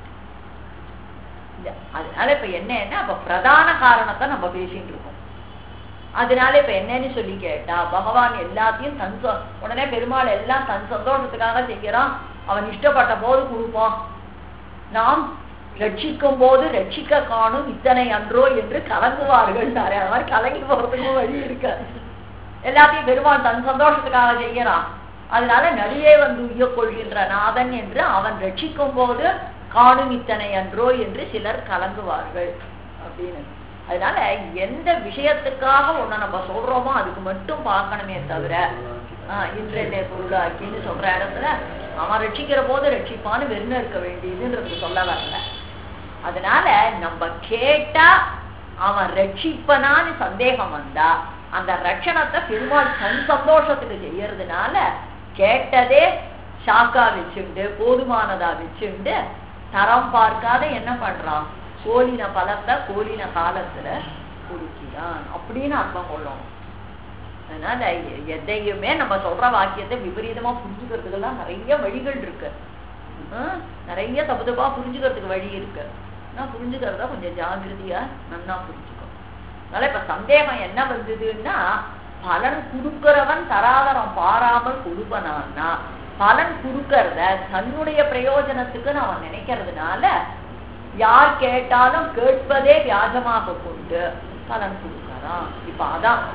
இல்ல, அதனால இப்ப என்னன்னா அப்ப பிரதான காரணத்தை நம்ம பேசிட்டு இருக்கோம் அதனால இப்ப என்னன்னு சொல்லி கேட்டா பகவான் எல்லாத்தையும் தன் சொ- உடனே பெருமாள் எல்லாம் தன் சந்தோஷத்துக்காக செய்யறான் அவன் இஷ்டப்பட்ட போது கொடுப்பான் நாம் ரட்சிக்கும் போது ரட்சிக்க காணும் இத்தனை அன்றோ என்று கலங்குவார்கள் நிறைய மாதிரி கலங்கி போறதுக்கும் வழி இருக்கு எல்லாத்தையும் பெருமாள் தன் சந்தோஷத்துக்காக செய்யறான் அதனால நடுவே வந்து உய்ய கொள்கின்ற நாதன் என்று அவன் ரட்சிக்கும் போது காணும் இத்தனை அன்றோ என்று சிலர் கலங்குவார்கள் அப்படின்னு அதனால எந்த விஷயத்துக்காக ஒண்ணு நம்ம சொல்றோமோ அதுக்கு மட்டும் பார்க்கணுமே தவிர ஆஹ் இன்றென்னை பொருளாக்கின்னு சொல்ற இடத்துல அவன் ரட்சிக்கிற போது ரட்சிப்பான்னு வெறும் இருக்க வேண்டியதுன்றது சொல்ல வரல அதனால நம்ம கேட்டா அவன் ரட்சிப்பனான்னு சந்தேகம் வந்தா அந்த ரட்சணத்தை பெருமாள் தன் சந்தோஷத்துக்கு செய்யறதுனால கேட்டதே ஷாக்கா வச்சுண்டு போதுமானதா வச்சுண்டு தரம் பார்க்காத என்ன பண்றான் கோலின பலத்தை கோலின காலத்துல கொடுக்கிறான் அப்படின்னு அர்த்தம் கொள்ளணும் அதனால எ- எதையுமே நம்ம சொல்ற வாக்கியத்தை விபரீதமா புரிஞ்சுக்கிறதுக்கெல்லாம் நிறைய வழிகள் இருக்கு ஆ, நிறைய தப்பு தப்பா புரிஞ்சுக்கிறதுக்கு வழி இருக்கு ஆனா புரிஞ்சுக்கிறத கொஞ்சம் ஜாகிரதையா நன்னா புரிஞ்சுக்கணும் அதனால இப்ப சந்தேகம் என்ன வந்ததுன்னா பலன் கொடுக்கிறவன் தராதரம் பாராமல் கொடுப்பனான்னா பலன் கொடுக்கறத தன்னுடைய பிரயோஜனத்துக்கு அவன் நினைக்கிறதுனால யார் கேட்டாலும் கேட்பதே வியாஜமாக கொண்டு பலன் கொடுக்கறான் இப்ப அதான்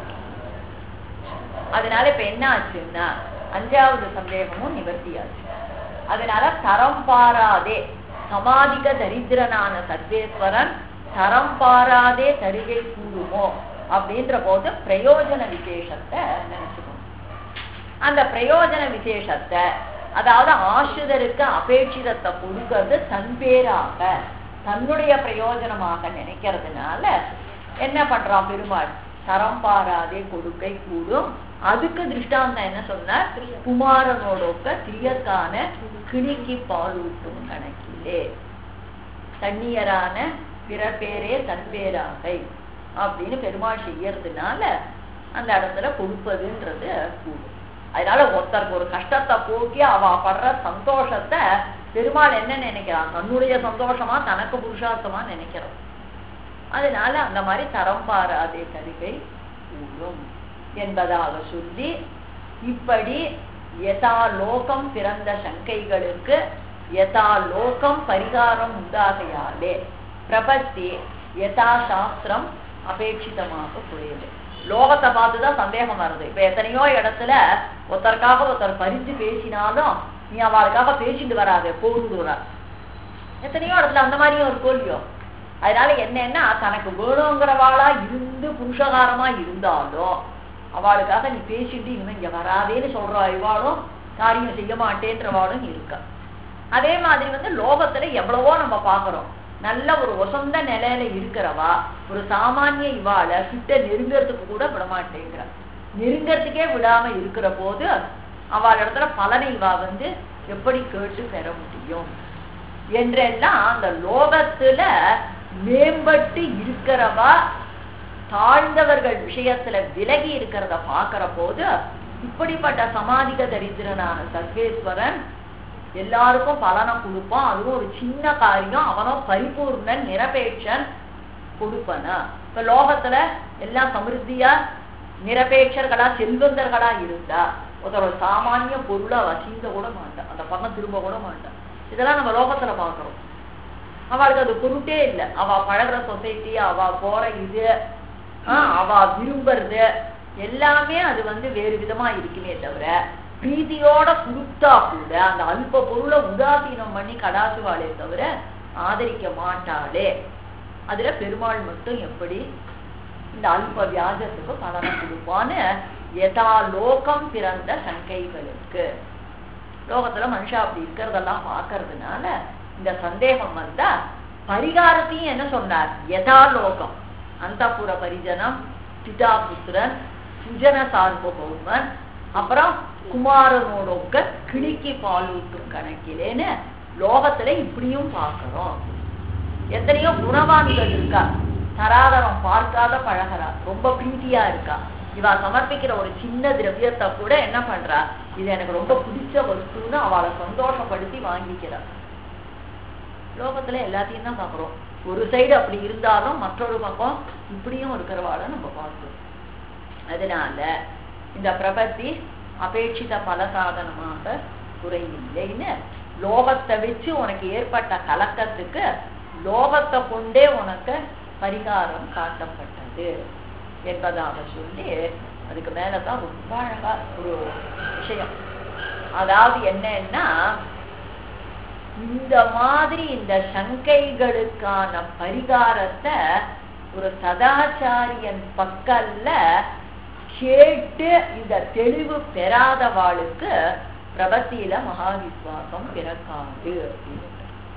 அதனால இப்ப என்ன ஆச்சுன்னா அஞ்சாவது சந்தேகமும் நிவர்த்தியாச்சு அதனால தரம் பாராதே சமாதிக தரித்திரனான சர்வேஸ்வரன் தரம் பாராதே தருகை கூடுமோ அப்படின்ற போது பிரயோஜன விசேஷத்தை நினைச்சுக்கணும் அந்த பிரயோஜன விசேஷத்தை அதாவது ஆசிரியருக்கு அபேட்சிதத்தை கொடுக்கறது தன் பேராக தன்னுடைய பிரயோஜனமாக நினைக்கிறதுனால என்ன பண்றான் பெருமாள் தரம் பாராதே கொடுக்கை கூடும் அதுக்கு திருஷ்டாந்தம் என்ன சொன்னார் குமாரனோடொக்க திரியக்கான கிளிக்கு பாலூட்டும் கணக்கிலே தண்ணியரான பிறப்பேரே தன்பேராகை அப்படின்னு பெருமாள் செய்யறதுனால அந்த இடத்துல கொடுப்பதுன்றது கூடும் அதனால ஒருத்தருக்கு ஒரு கஷ்டத்தை போக்கி அவ படுற சந்தோஷத்தை பெருமாள் என்ன நினைக்கிறான் தன்னுடைய சந்தோஷமா தனக்கு புருஷார்த்தமா நினைக்கிறான் அதனால அந்த மாதிரி தரம் பாராதே கருகை கூடும் என்பதாக சொல்லி இப்படி யதா லோகம் பிறந்த சங்கைகளுக்கு யதா லோகம் பரிகாரம் உண்டாகையாலே பிரபத்தி யதா சாஸ்திரம் அபேட்சிதமாக புரியுது லோகத்தை பார்த்துதான் சந்தேகம் வருது இப்ப எத்தனையோ இடத்துல ஒருத்தருக்காக ஒருத்தர் பரிந்து பேசினாலும் நீ அவளுக்காக பேசிட்டு வராதே போகுது வரா எத்தனையோ இடத்துல அந்த மாதிரியும் ஒரு கோல்வியோ அதனால என்னன்னா தனக்கு வேணுங்கிறவாளா இருந்து புருஷகாரமா இருந்தாலும் அவளுக்காக நீ பேசிட்டு இனிமே இங்க வராதேன்னு சொல்ற இவாளும் காரியம் செய்ய மாட்டேன்றவாளும் இருக்கா அதே மாதிரி வந்து லோகத்துல எவ்வளவோ நம்ம பாக்குறோம் நல்ல ஒரு வசந்த நிலையில இருக்கிறவா ஒரு சாமானிய இவாள கிட்ட நெருங்கறதுக்கு கூட விட மாட்டேங்கிறா நெருங்கறதுக்கே விடாம இருக்கிற போது அவள் இடத்துல பலனை இவா வந்து எப்படி கேட்டு பெற முடியும் என்றெல்லாம் அந்த லோகத்துல மேம்பட்டு இருக்கிறவா தாழ்ந்தவர்கள் விஷயத்துல விலகி இருக்கிறத பாக்குற போது இப்படிப்பட்ட சமாதிக தரித்திரனான சர்வேஸ்வரன் எல்லாருக்கும் பலனை கொடுப்பான் அதுவும் ஒரு சின்ன காரியம் அவனும் பரிபூர்ணன் நிரபேட்சன் கொடுப்பனா இப்ப லோகத்துல எல்லாம் சமிருத்தியா நிரபேட்சர்களா செல்வந்தர்களா இருந்தா ஒருத்தர் ஒரு சாமானிய பொருளா வசிங்க கூட மாட்டான் அந்த பணம் திரும்ப கூட மாட்டான் இதெல்லாம் நம்ம லோகத்துல பாக்குறோம் அவளுக்கு அது பொருட்டே இல்லை அவ பழகுற சொசைட்டி அவ போற இது ஆஹ் அவ விரும்புறது எல்லாமே அது வந்து வேறு விதமா இருக்குமே தவிர பிரீதியோட கொடுத்தா கூட அந்த அல்ப பொருளை உதாசீனம் பண்ணி கடாசுவாளே தவிர ஆதரிக்க மாட்டாளே அதுல பெருமாள் மட்டும் எப்படி இந்த அல்ப வியாஜத்துக்கு பலனை கொடுப்பான்னு யதா லோகம் பிறந்த சங்கைகளுக்கு லோகத்துல மனுஷா அப்படி இருக்கிறதெல்லாம் பாக்குறதுனால இந்த சந்தேகம் வந்தா பரிகாரத்தையும் என்ன சொன்னார் யதா லோகம் அந்தப்புற பரிஜனம் பிதா புத்திரன் சுஜன சார்பபௌமன் அப்புறம் குமாரனோடொக்க கிளிக்கு பாலூட்டும் கணக்கிலேன்னு லோகத்துல இப்படியும் பார்க்கிறோம் எத்தனையோ குணவான்கள் இருக்கா தராதரம் பார்க்காத பழகிறா ரொம்ப பிரீதியா இருக்கா இவ சமர்ப்பிக்கிற ஒரு சின்ன திரவியத்தை கூட என்ன பண்றா இது எனக்கு ரொம்ப பிடிச்ச வஸ்துன்னு அவளை சந்தோஷப்படுத்தி வாங்கிக்கிறா லோகத்துல எல்லாத்தையும் தான் பாக்குறோம் ஒரு சைடு அப்படி இருந்தாலும் மற்றொரு பக்கம் இப்படியும் இருக்கிறவாள நம்ம பார்க்கிறோம் அதனால இந்த பிரபத்தி அபேட்சித பல சாதனமாக குறையில்லைன்னு லோகத்தை வச்சு உனக்கு ஏற்பட்ட கலக்கத்துக்கு லோகத்தை கொண்டே உனக்கு பரிகாரம் காட்டப்பட்டது என்பதாக சொல்லி அதுக்கு மேலதான் ரொம்ப அழகா ஒரு விஷயம் அதாவது என்னன்னா இந்த மாதிரி இந்த சங்கைகளுக்கான பரிகாரத்தை ஒரு சதாச்சாரியன் பக்கல்ல கேட்டு இந்த தெளிவு பெறாதவாளுக்கு பிரபத்தியில மகா விசுவாசம் பிறக்காது அப்படின்னு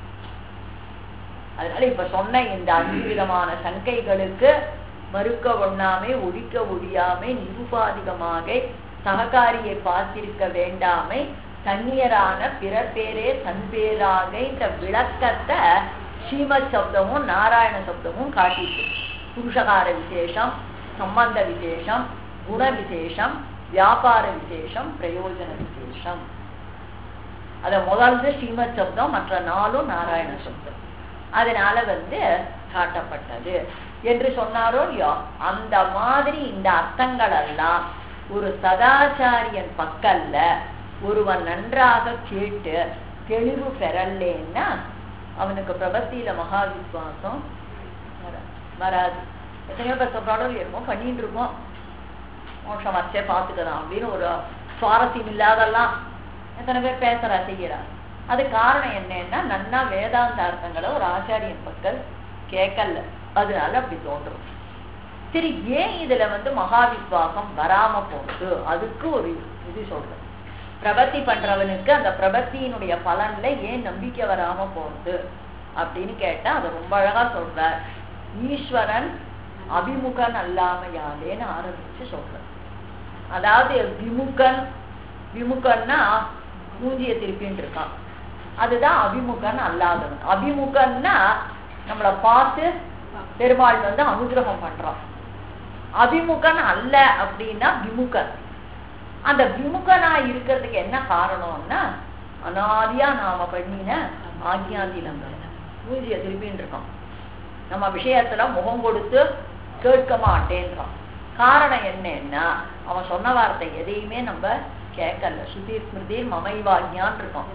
அதனால இப்ப சொன்ன இந்த அஞ்சு விதமான சங்கைகளுக்கு மறுக்க ஒண்ணாமே ஒழிக்க ஒழியாமை நிருபாதிகமாக சககாரியை பார்த்திருக்க வேண்டாமை தன்னியரான பிறர் பேரே தன் பேராக இந்த விளக்கத்தை ஸ்ரீமத் சப்தமும் நாராயண சப்தமும் காட்டிட்டு புருஷகார விசேஷம் சம்பந்த விசேஷம் குண விசேஷம் வியாபார விசேஷம் பிரயோஜன விசேஷம் அத முதல்ல ஸ்ரீமத் சப்தம் மற்ற நாளும் நாராயண சப்தம் அதனால வந்து காட்டப்பட்டது என்று சொன்னாரோ இல்லையோ அந்த மாதிரி இந்த அர்த்தங்கள் எல்லாம் ஒரு சதாச்சாரியன் பக்கல்ல ஒருவன் நன்றாக கேட்டு தெளிவு பெறலேன்னா அவனுக்கு பிரபத்தியில மகா விசுவாசம் வராது. வராது எத்தனையோ பேர் சொல்றாலும் என்னமோ பண்ணிட்டு இருக்கோம் மோட்சம் வச்சே பார்த்துக்கலாம் அப்படின்னு ஒரு சுவாரஸ்யம் இல்லாதெல்லாம் எத்தனை பேர் பேசுறா செய்யறா அது காரணம் என்னன்னா நன்னா வேதாந்த அர்த்தங்களை ஒரு ஆச்சாரியன் பக்கல் கேட்கல அதனால அப்படி தோன்றும் சரி ஏன் இதுல வந்து மகா விஸ்வாசம் வராம போகுது அதுக்கு ஒரு இது சொல்றேன் பிரபத்தி பண்றவனுக்கு அந்த பிரபத்தியினுடைய பலன்ல ஏன் நம்பிக்கை வராம போகுது அப்படின்னு கேட்டா அதை ரொம்ப அழகா சொல்றார் ஈஸ்வரன் அபிமுகன் அல்லாமையாலேன்னு ஆரம்பிச்சு சொல்றார் அதாவது விமுகன் விமுகன்னா மூஞ்சிய திருப்பின்னு இருக்கான் அதுதான் அபிமுகன் அல்லாதவன் அபிமுகன்னா நம்மளை பார்த்து பெருமாள் வந்து அனுகிரகம் பண்றான் அபிமுகன் அல்ல அப்படின்னா விமுகன் அந்த விமுகனா இருக்கிறதுக்கு என்ன காரணம்னா அனாதியா நாம பண்ணின ஆக்ஞாதீனங்கள் மூஞ்சிய திருப்பின்னு இருக்கோம் நம்ம விஷயத்துல முகம் கொடுத்து கேட்க மாட்டேன்றான் காரணம் என்னன்னா அவன் சொன்ன வார்த்தை எதையுமே நம்ம கேட்கல சுதீர் ஸ்மிருதிர் மமைவாக்யான் இருக்கோம்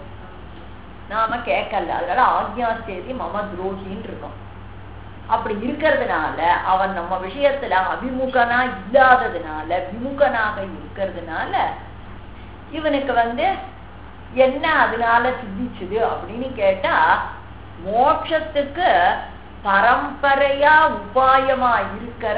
நாம கேட்கல அதனால ஆக்ஞாஸ்தேதி மம துரோகின்னு இருக்கோம் அப்படி இருக்கிறதுனால அவன் நம்ம விஷயத்துல அபிமுகனா இல்லாததுனால விமுகனாக இருக்கிறதுனால இவனுக்கு வந்து என்ன அதனால சித்திச்சுது அப்படின்னு கேட்டா மோட்சத்துக்கு பரம்பரையா உபாயமா இருக்கிற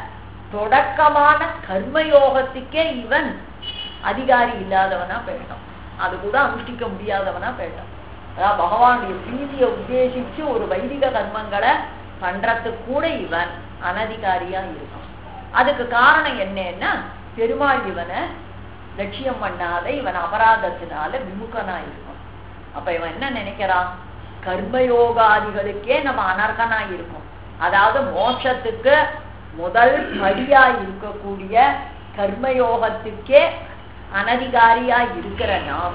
தொடக்கமான கர்மயோகத்துக்கே இவன் அதிகாரி இல்லாதவனா போயிட்டான் அது கூட அனுஷ்டிக்க முடியாதவனா போயிட்டான் அதாவது பகவானுடைய பிரீதியை உத்தேசிச்சு ஒரு வைதிக கர்மங்களை பண்றதுக்கு கூட இவன் அனதிகாரியா இருக்கான் அதுக்கு காரணம் என்னன்னா பெருமாள் இவனை லட்சியம் பண்ணாத இவன் அபராதத்தினால விமுகனா இருக்கும் அப்ப இவன் என்ன நினைக்கிறான் கர்மயோகாதிகளுக்கே நம்ம அனர்கனா இருக்கும் அதாவது மோட்சத்துக்கு முதல் படியா இருக்கக்கூடிய கர்மயோகத்துக்கே அனதிகாரியா இருக்கிற நாம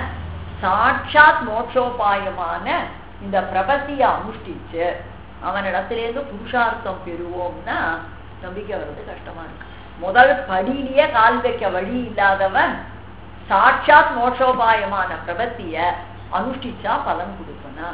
சாட்சாத் மோட்சோபாயமான இந்த பிரபத்திய அனுஷ்டிச்சு அவனிடத்திலேருந்து புருஷார்த்தம் பெறுவோம்னா நம்பிக்கை வர்றது கஷ்டமா இருக்கு முதல் படியிலேயே கால் வைக்க வழி இல்லாதவன் சாட்சாத் மோட்சோபாயமான பிரபத்திய அனுஷ்டிச்சா பலன் கொடுப்பனா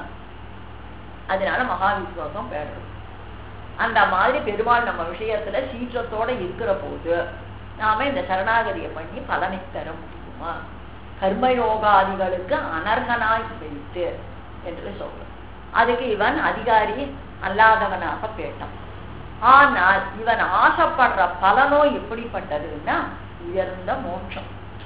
அதனால மகா விசுவாசம் பேடுறது அந்த மாதிரி பெருமாள் நம்ம விஷயத்துல சீற்றத்தோட இருக்கிற போது நாம இந்த சரணாகதியை பண்ணி பலனை பெற முடியுமா கர்மயோகாதிகளுக்கு அனர்கனாய் வைத்து என்று சொல்றோம் அதுக்கு இவன் அதிகாரி அல்லாதவனாக கேட்டான் ஆனால் இவன் ஆசைப்படுற பலனோ எப்படிப்பட்டதுன்னா உயர்ந்த மோட்சம்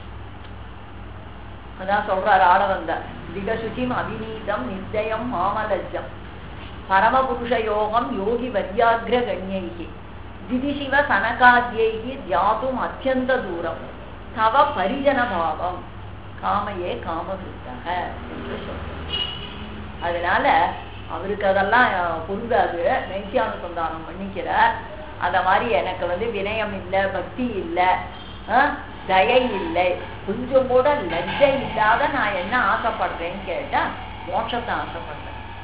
அதான் சொல்றாரு ஆள வந்த விகசுச்சிம் அபிநீதம் நிர்ஜயம் மாமலஜம் பரமபுருஷ யோகம் யோகி வரியாகிர கண்யைகி திதிசிவ சனகாத்யைகி தியாதும் அத்தியந்த தூரம் தவ பரிஜன பாவம் காமையே காமகிருத்தக என்று சொல்றார் அதனால அவருக்கு அதெல்லாம் பொருந்தாது நைத்தியானுசந்தானம் பண்ணிக்கிறார் அத மாதிரி எனக்கு வந்து வினயம் இல்லை பக்தி இல்லை தயை இல்லை கொஞ்சம் கூட லஜ்ஜை இல்லாத நான் என்ன ஆசைப்படுறேன்னு கேட்டா மோட்சத்தை ஆசைப்படுறேன்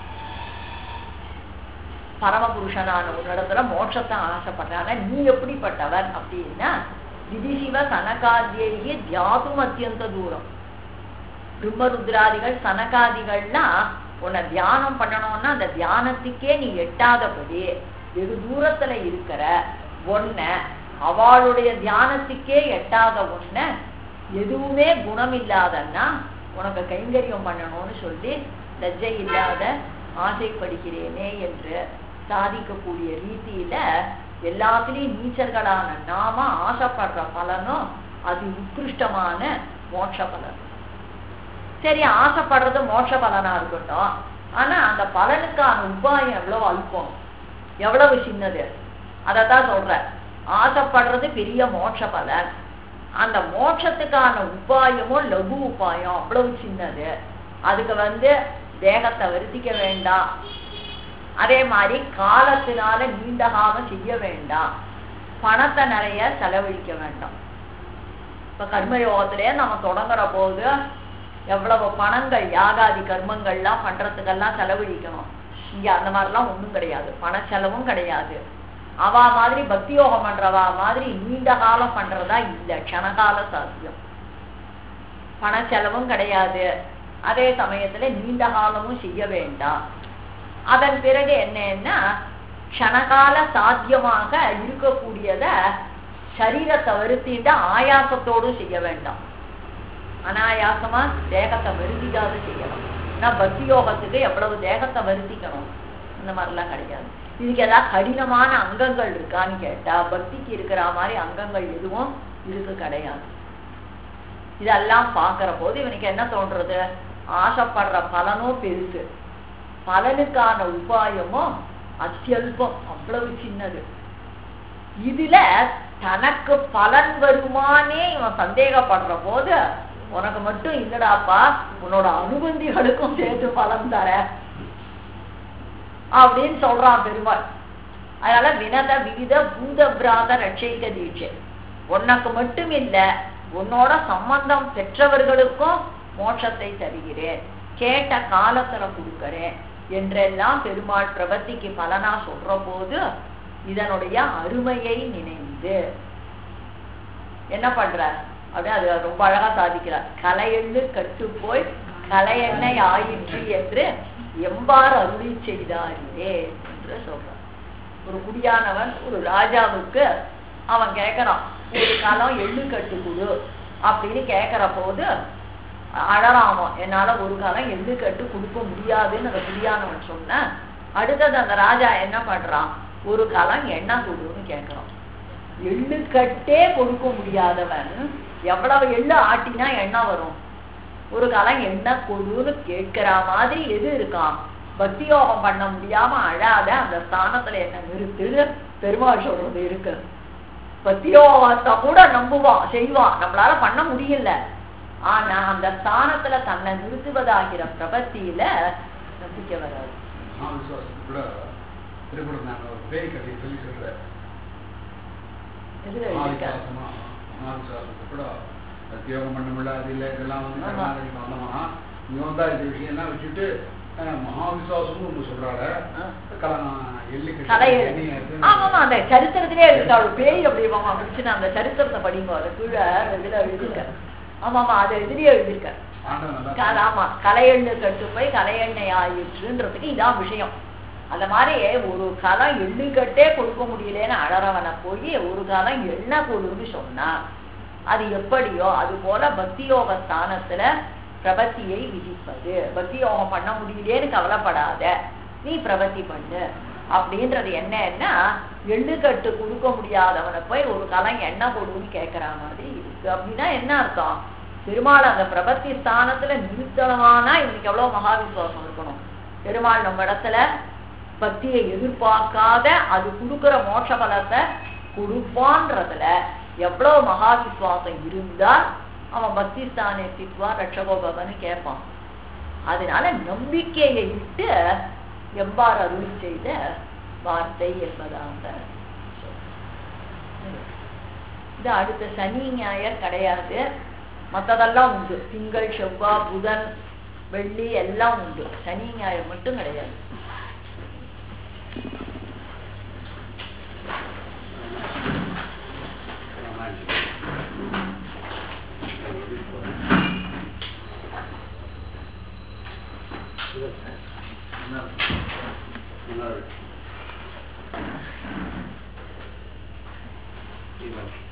பரமபுருஷனான ஒரு இடத்துல மோட்சத்தை ஆசைப்படுறேன் ஆனா நீ எப்படிப்பட்டவர் அப்படின்னா விதிசிவ சனகாதியே தியாதும் அத்தியந்த தூரம் பிரம்மருத்ராதிகள் சனகாதிகள்லாம் உன்னை தியானம் பண்ணணும்னா அந்த தியானத்துக்கே நீ எட்டாதபடி வெகு தூரத்துல இருக்கிற ஒன்ன அவளுடைய தியானத்துக்கே எட்டாத ஒன்ன எதுவுமே குணம் இல்லாதன்னா உனக்கு கைங்கரியம் பண்ணணும்னு சொல்லி லஜ்ஜை இல்லாத ஆசைப்படுகிறேனே என்று சாதிக்கக்கூடிய ரீதியில எல்லாத்திலையும் நீச்சர்களான நாம ஆசைப்படுற பலனும் அது உத்கிருஷ்டமான மோட்ச பலன் சரி ஆசைப்படுறது மோட்ச பலனா இருக்கட்டும் ஆனா அந்த பலனுக்கான உபாயம் எவ்வளவு அல்பம் எவ்வளவு சின்னது அதத்தான் சொல்ற ஆசைப்படுறது பெரிய மோட்ச பலன் அந்த மோட்சத்துக்கான உபாயமும் லகு உபாயம் அவ்வளவு சின்னது அதுக்கு வந்து தேகத்தை வருத்திக்க வேண்டாம் அதே மாதிரி காலத்தினால நீண்ட காலம் செய்ய வேண்டாம் பணத்தை நிறைய செலவழிக்க வேண்டாம் இப்ப கர்மயோகத்திலேயே நம்ம தொடங்குற போது எவ்வளவு பணங்கள் யாகாதி கர்மங்கள்லாம் பண்றதுக்கெல்லாம் செலவழிக்கணும் இங்க அந்த மாதிரிலாம் ஒண்ணும் கிடையாது பண செலவும் கிடையாது அவ மாதிரி பக்தி யோகம் பண்றவா மாதிரி நீண்ட காலம் பண்றதா இல்ல க்ஷணகால சாத்தியம் பண செலவும் கிடையாது அதே சமயத்துல நீண்ட காலமும் செய்ய வேண்டாம் அதன் பிறகு என்னன்னா க்ஷணகால சாத்தியமாக இருக்கக்கூடியத சரீரத்தை வருத்திட்டு ஆயாசத்தோடும் செய்ய வேண்டாம் அனாயாசமா தேகத்தை வருத்திக்காது செய்யலாம் ஆனா பக்தி யோகத்துக்கு எவ்வளவு தேகத்தை வருத்திக்கணும் இந்த மாதிரிலாம் கிடையாது இதுக்கு ஏதாவது கடினமான அங்கங்கள் இருக்கான்னு கேட்டா பக்திக்கு இருக்கிற மாதிரி அங்கங்கள் எதுவும் இதுக்கு கிடையாது இதெல்லாம் பார்க்கிற போது இவனுக்கு என்ன தோன்றது ஆசைப்படுற பலனும் பெருசு பலனுக்கான உபாயமும் அத்தியல்பம் அவ்வளவு சின்னது இதுல தனக்கு பலன் வருமானே இவன் சந்தேகப்படுற போது உனக்கு மட்டும் இல்லடாப்பா உன்னோட அனுபந்திகளுக்கும் சேர்த்து பலன் தர அப்படின்னு சொல்றான் பெருமாள் அதனால வினத விவித பூத பிராத ரட்சைக்க தீட்சை உனக்கு மட்டும் இல்ல உன்னோட சம்பந்தம் பெற்றவர்களுக்கும் மோட்சத்தை தருகிறேன் கேட்ட காலத்துல கொடுக்கறேன் என்றெல்லாம் பெருமாள் பிரபத்திக்கு பலனா சொல்ற போது இதனுடைய அருமையை நினைந்து என்ன பண்றார் அப்படியே அது ரொம்ப அழகா சாதிக்கிறார் கலையெண்ணு கட்டு போய் கலையெண்ணெய் ஆயிற்று என்று எம்பார் அருளி செய்தாரியே என்று சொல்றார் ஒரு குடியானவன் ஒரு ராஜாவுக்கு அவன் கேட்கறான் ஒரு காலம் எள்ளு கட்டு கொடு அப்படின்னு கேட்கிற போது அழறாமோ என்னால ஒரு காலம் எள்ளு கட்டு கொடுக்க முடியாதுன்னு அந்த குடியானவன் சொன்ன அடுத்தது அந்த ராஜா என்ன பண்றான் ஒரு காலம் எண்ணெய் கொடுன்னு கேட்கறான் எள்ளு கட்டே கொடுக்க முடியாதவன் எவ்வளவு எள்ளு ஆட்டினா எண்ணெய் வரும் ஒரு காலம் எண்ணெய் கொடுன்னு கேட்கிற மாதிரி எது இருக்கான் பக்தி யோகம் பண்ண முடியாம அழாத அந்த ஸ்தானத்துல என்ன நிறுத்துன்னு பெருமாள் சொல்றது இருக்கு பக்தி யோகத்தை கூட நம்புவான் செய்வான் நம்மளால பண்ண முடியல ஆனா அந்த ஸ்தானத்துல தன்னை நிறுத்துவதாகிற பிரபத்தியில நம்பிக்கை வராது மகாவிசுவாசத்துக்கு கூட திருக்குறள் நான் ஒரு பேய் கதையை சொல்லி சொல்றேன் எதுல எழுதியிருக்க? மகாவிசுவாசமா மகாவிசுவாசத்துக்கு கூட சத்தியோகம் பண்ண முடியாது இல்லை இதெல்லாம் வந்து ஆமா. கர்நாடகி வந்தோமா இங்க வந்தா இந்த விஷயம்லாம் வச்சுட்டு அஹ், மகாவிசுவாசம்னு ஒன்று சொல்றாரு ஆ. எள்ளி கலை ஆமாமா அந்த சரித்திரத்திலே இருக்கு அவள் பேய் அப்படி மாமா முடிச்சுன்னு அந்த சரித்திரத்தை படிங்க அதை கீழே அந்த இதுல எழுதியிருக்க ஆமாமா அதை எதிரியே எழுதியிருக்க ஆண்டவன் நல்லா க- ஆமா கலையெண்ணு கட்டு போய் கலையெண்ணெய் ஆயிற்றுன்றதுக்கு இதான் விஷயம் அந்த மாதிரி ஒரு காலம் எள்ளு கட்டே கொடுக்க முடியலன்னு அழறவனை போய் ஒரு காலம் எண்ணெய் கொடுன்னு சொன்னா அது எப்படியோ அது போல பக்தி யோக ஸ்தானத்துல பிரபத்தியை விதிப்பது பக்தி யோகம் பண்ண முடியலேன்னு கவலைப்படாத நீ பிரபத்தி பண்ணு அப்படின்றது என்னன்னா எள்ளு கட்டு கொடுக்க முடியாதவனை போய் ஒரு காலம் எண்ணெய் கொடுன்னு கேட்கிற மாதிரி இருக்கு அப்படின்னா என்ன அர்த்தம் பெருமாள் அந்த பிரபத்தி ஸ்தானத்துல நிறுத்தனமானா இவனுக்கு எவ்வளவு மகாவிசுவாசம் இருக்கணும் பெருமாள் நம்ம இடத்துல பக்தியை எதிர்பார்க்காத அது கொடுக்கிற மோட்ச பலத்தை கொடுப்பான்றதுல எவ்வளவு மகாவிசுவாசம் இருந்தால் அவன் பக்தி ஸ்தானே சித்வா ரட்சகோபவன்னு கேட்பான் அதனால நம்பிக்கையை விட்டு எவ்வாறு அருளி செய்த வார்த்தை என்பதாக இது அடுத்த சனி ஞாயர் கிடையாது மற்றதெல்லாம் உண்டு திங்கள் செவ்வாய் புதன் வெள்ளி எல்லாம் உண்டு சனி ஞாயிறு மட்டும் கிடையாது நல்லா இருக்கு.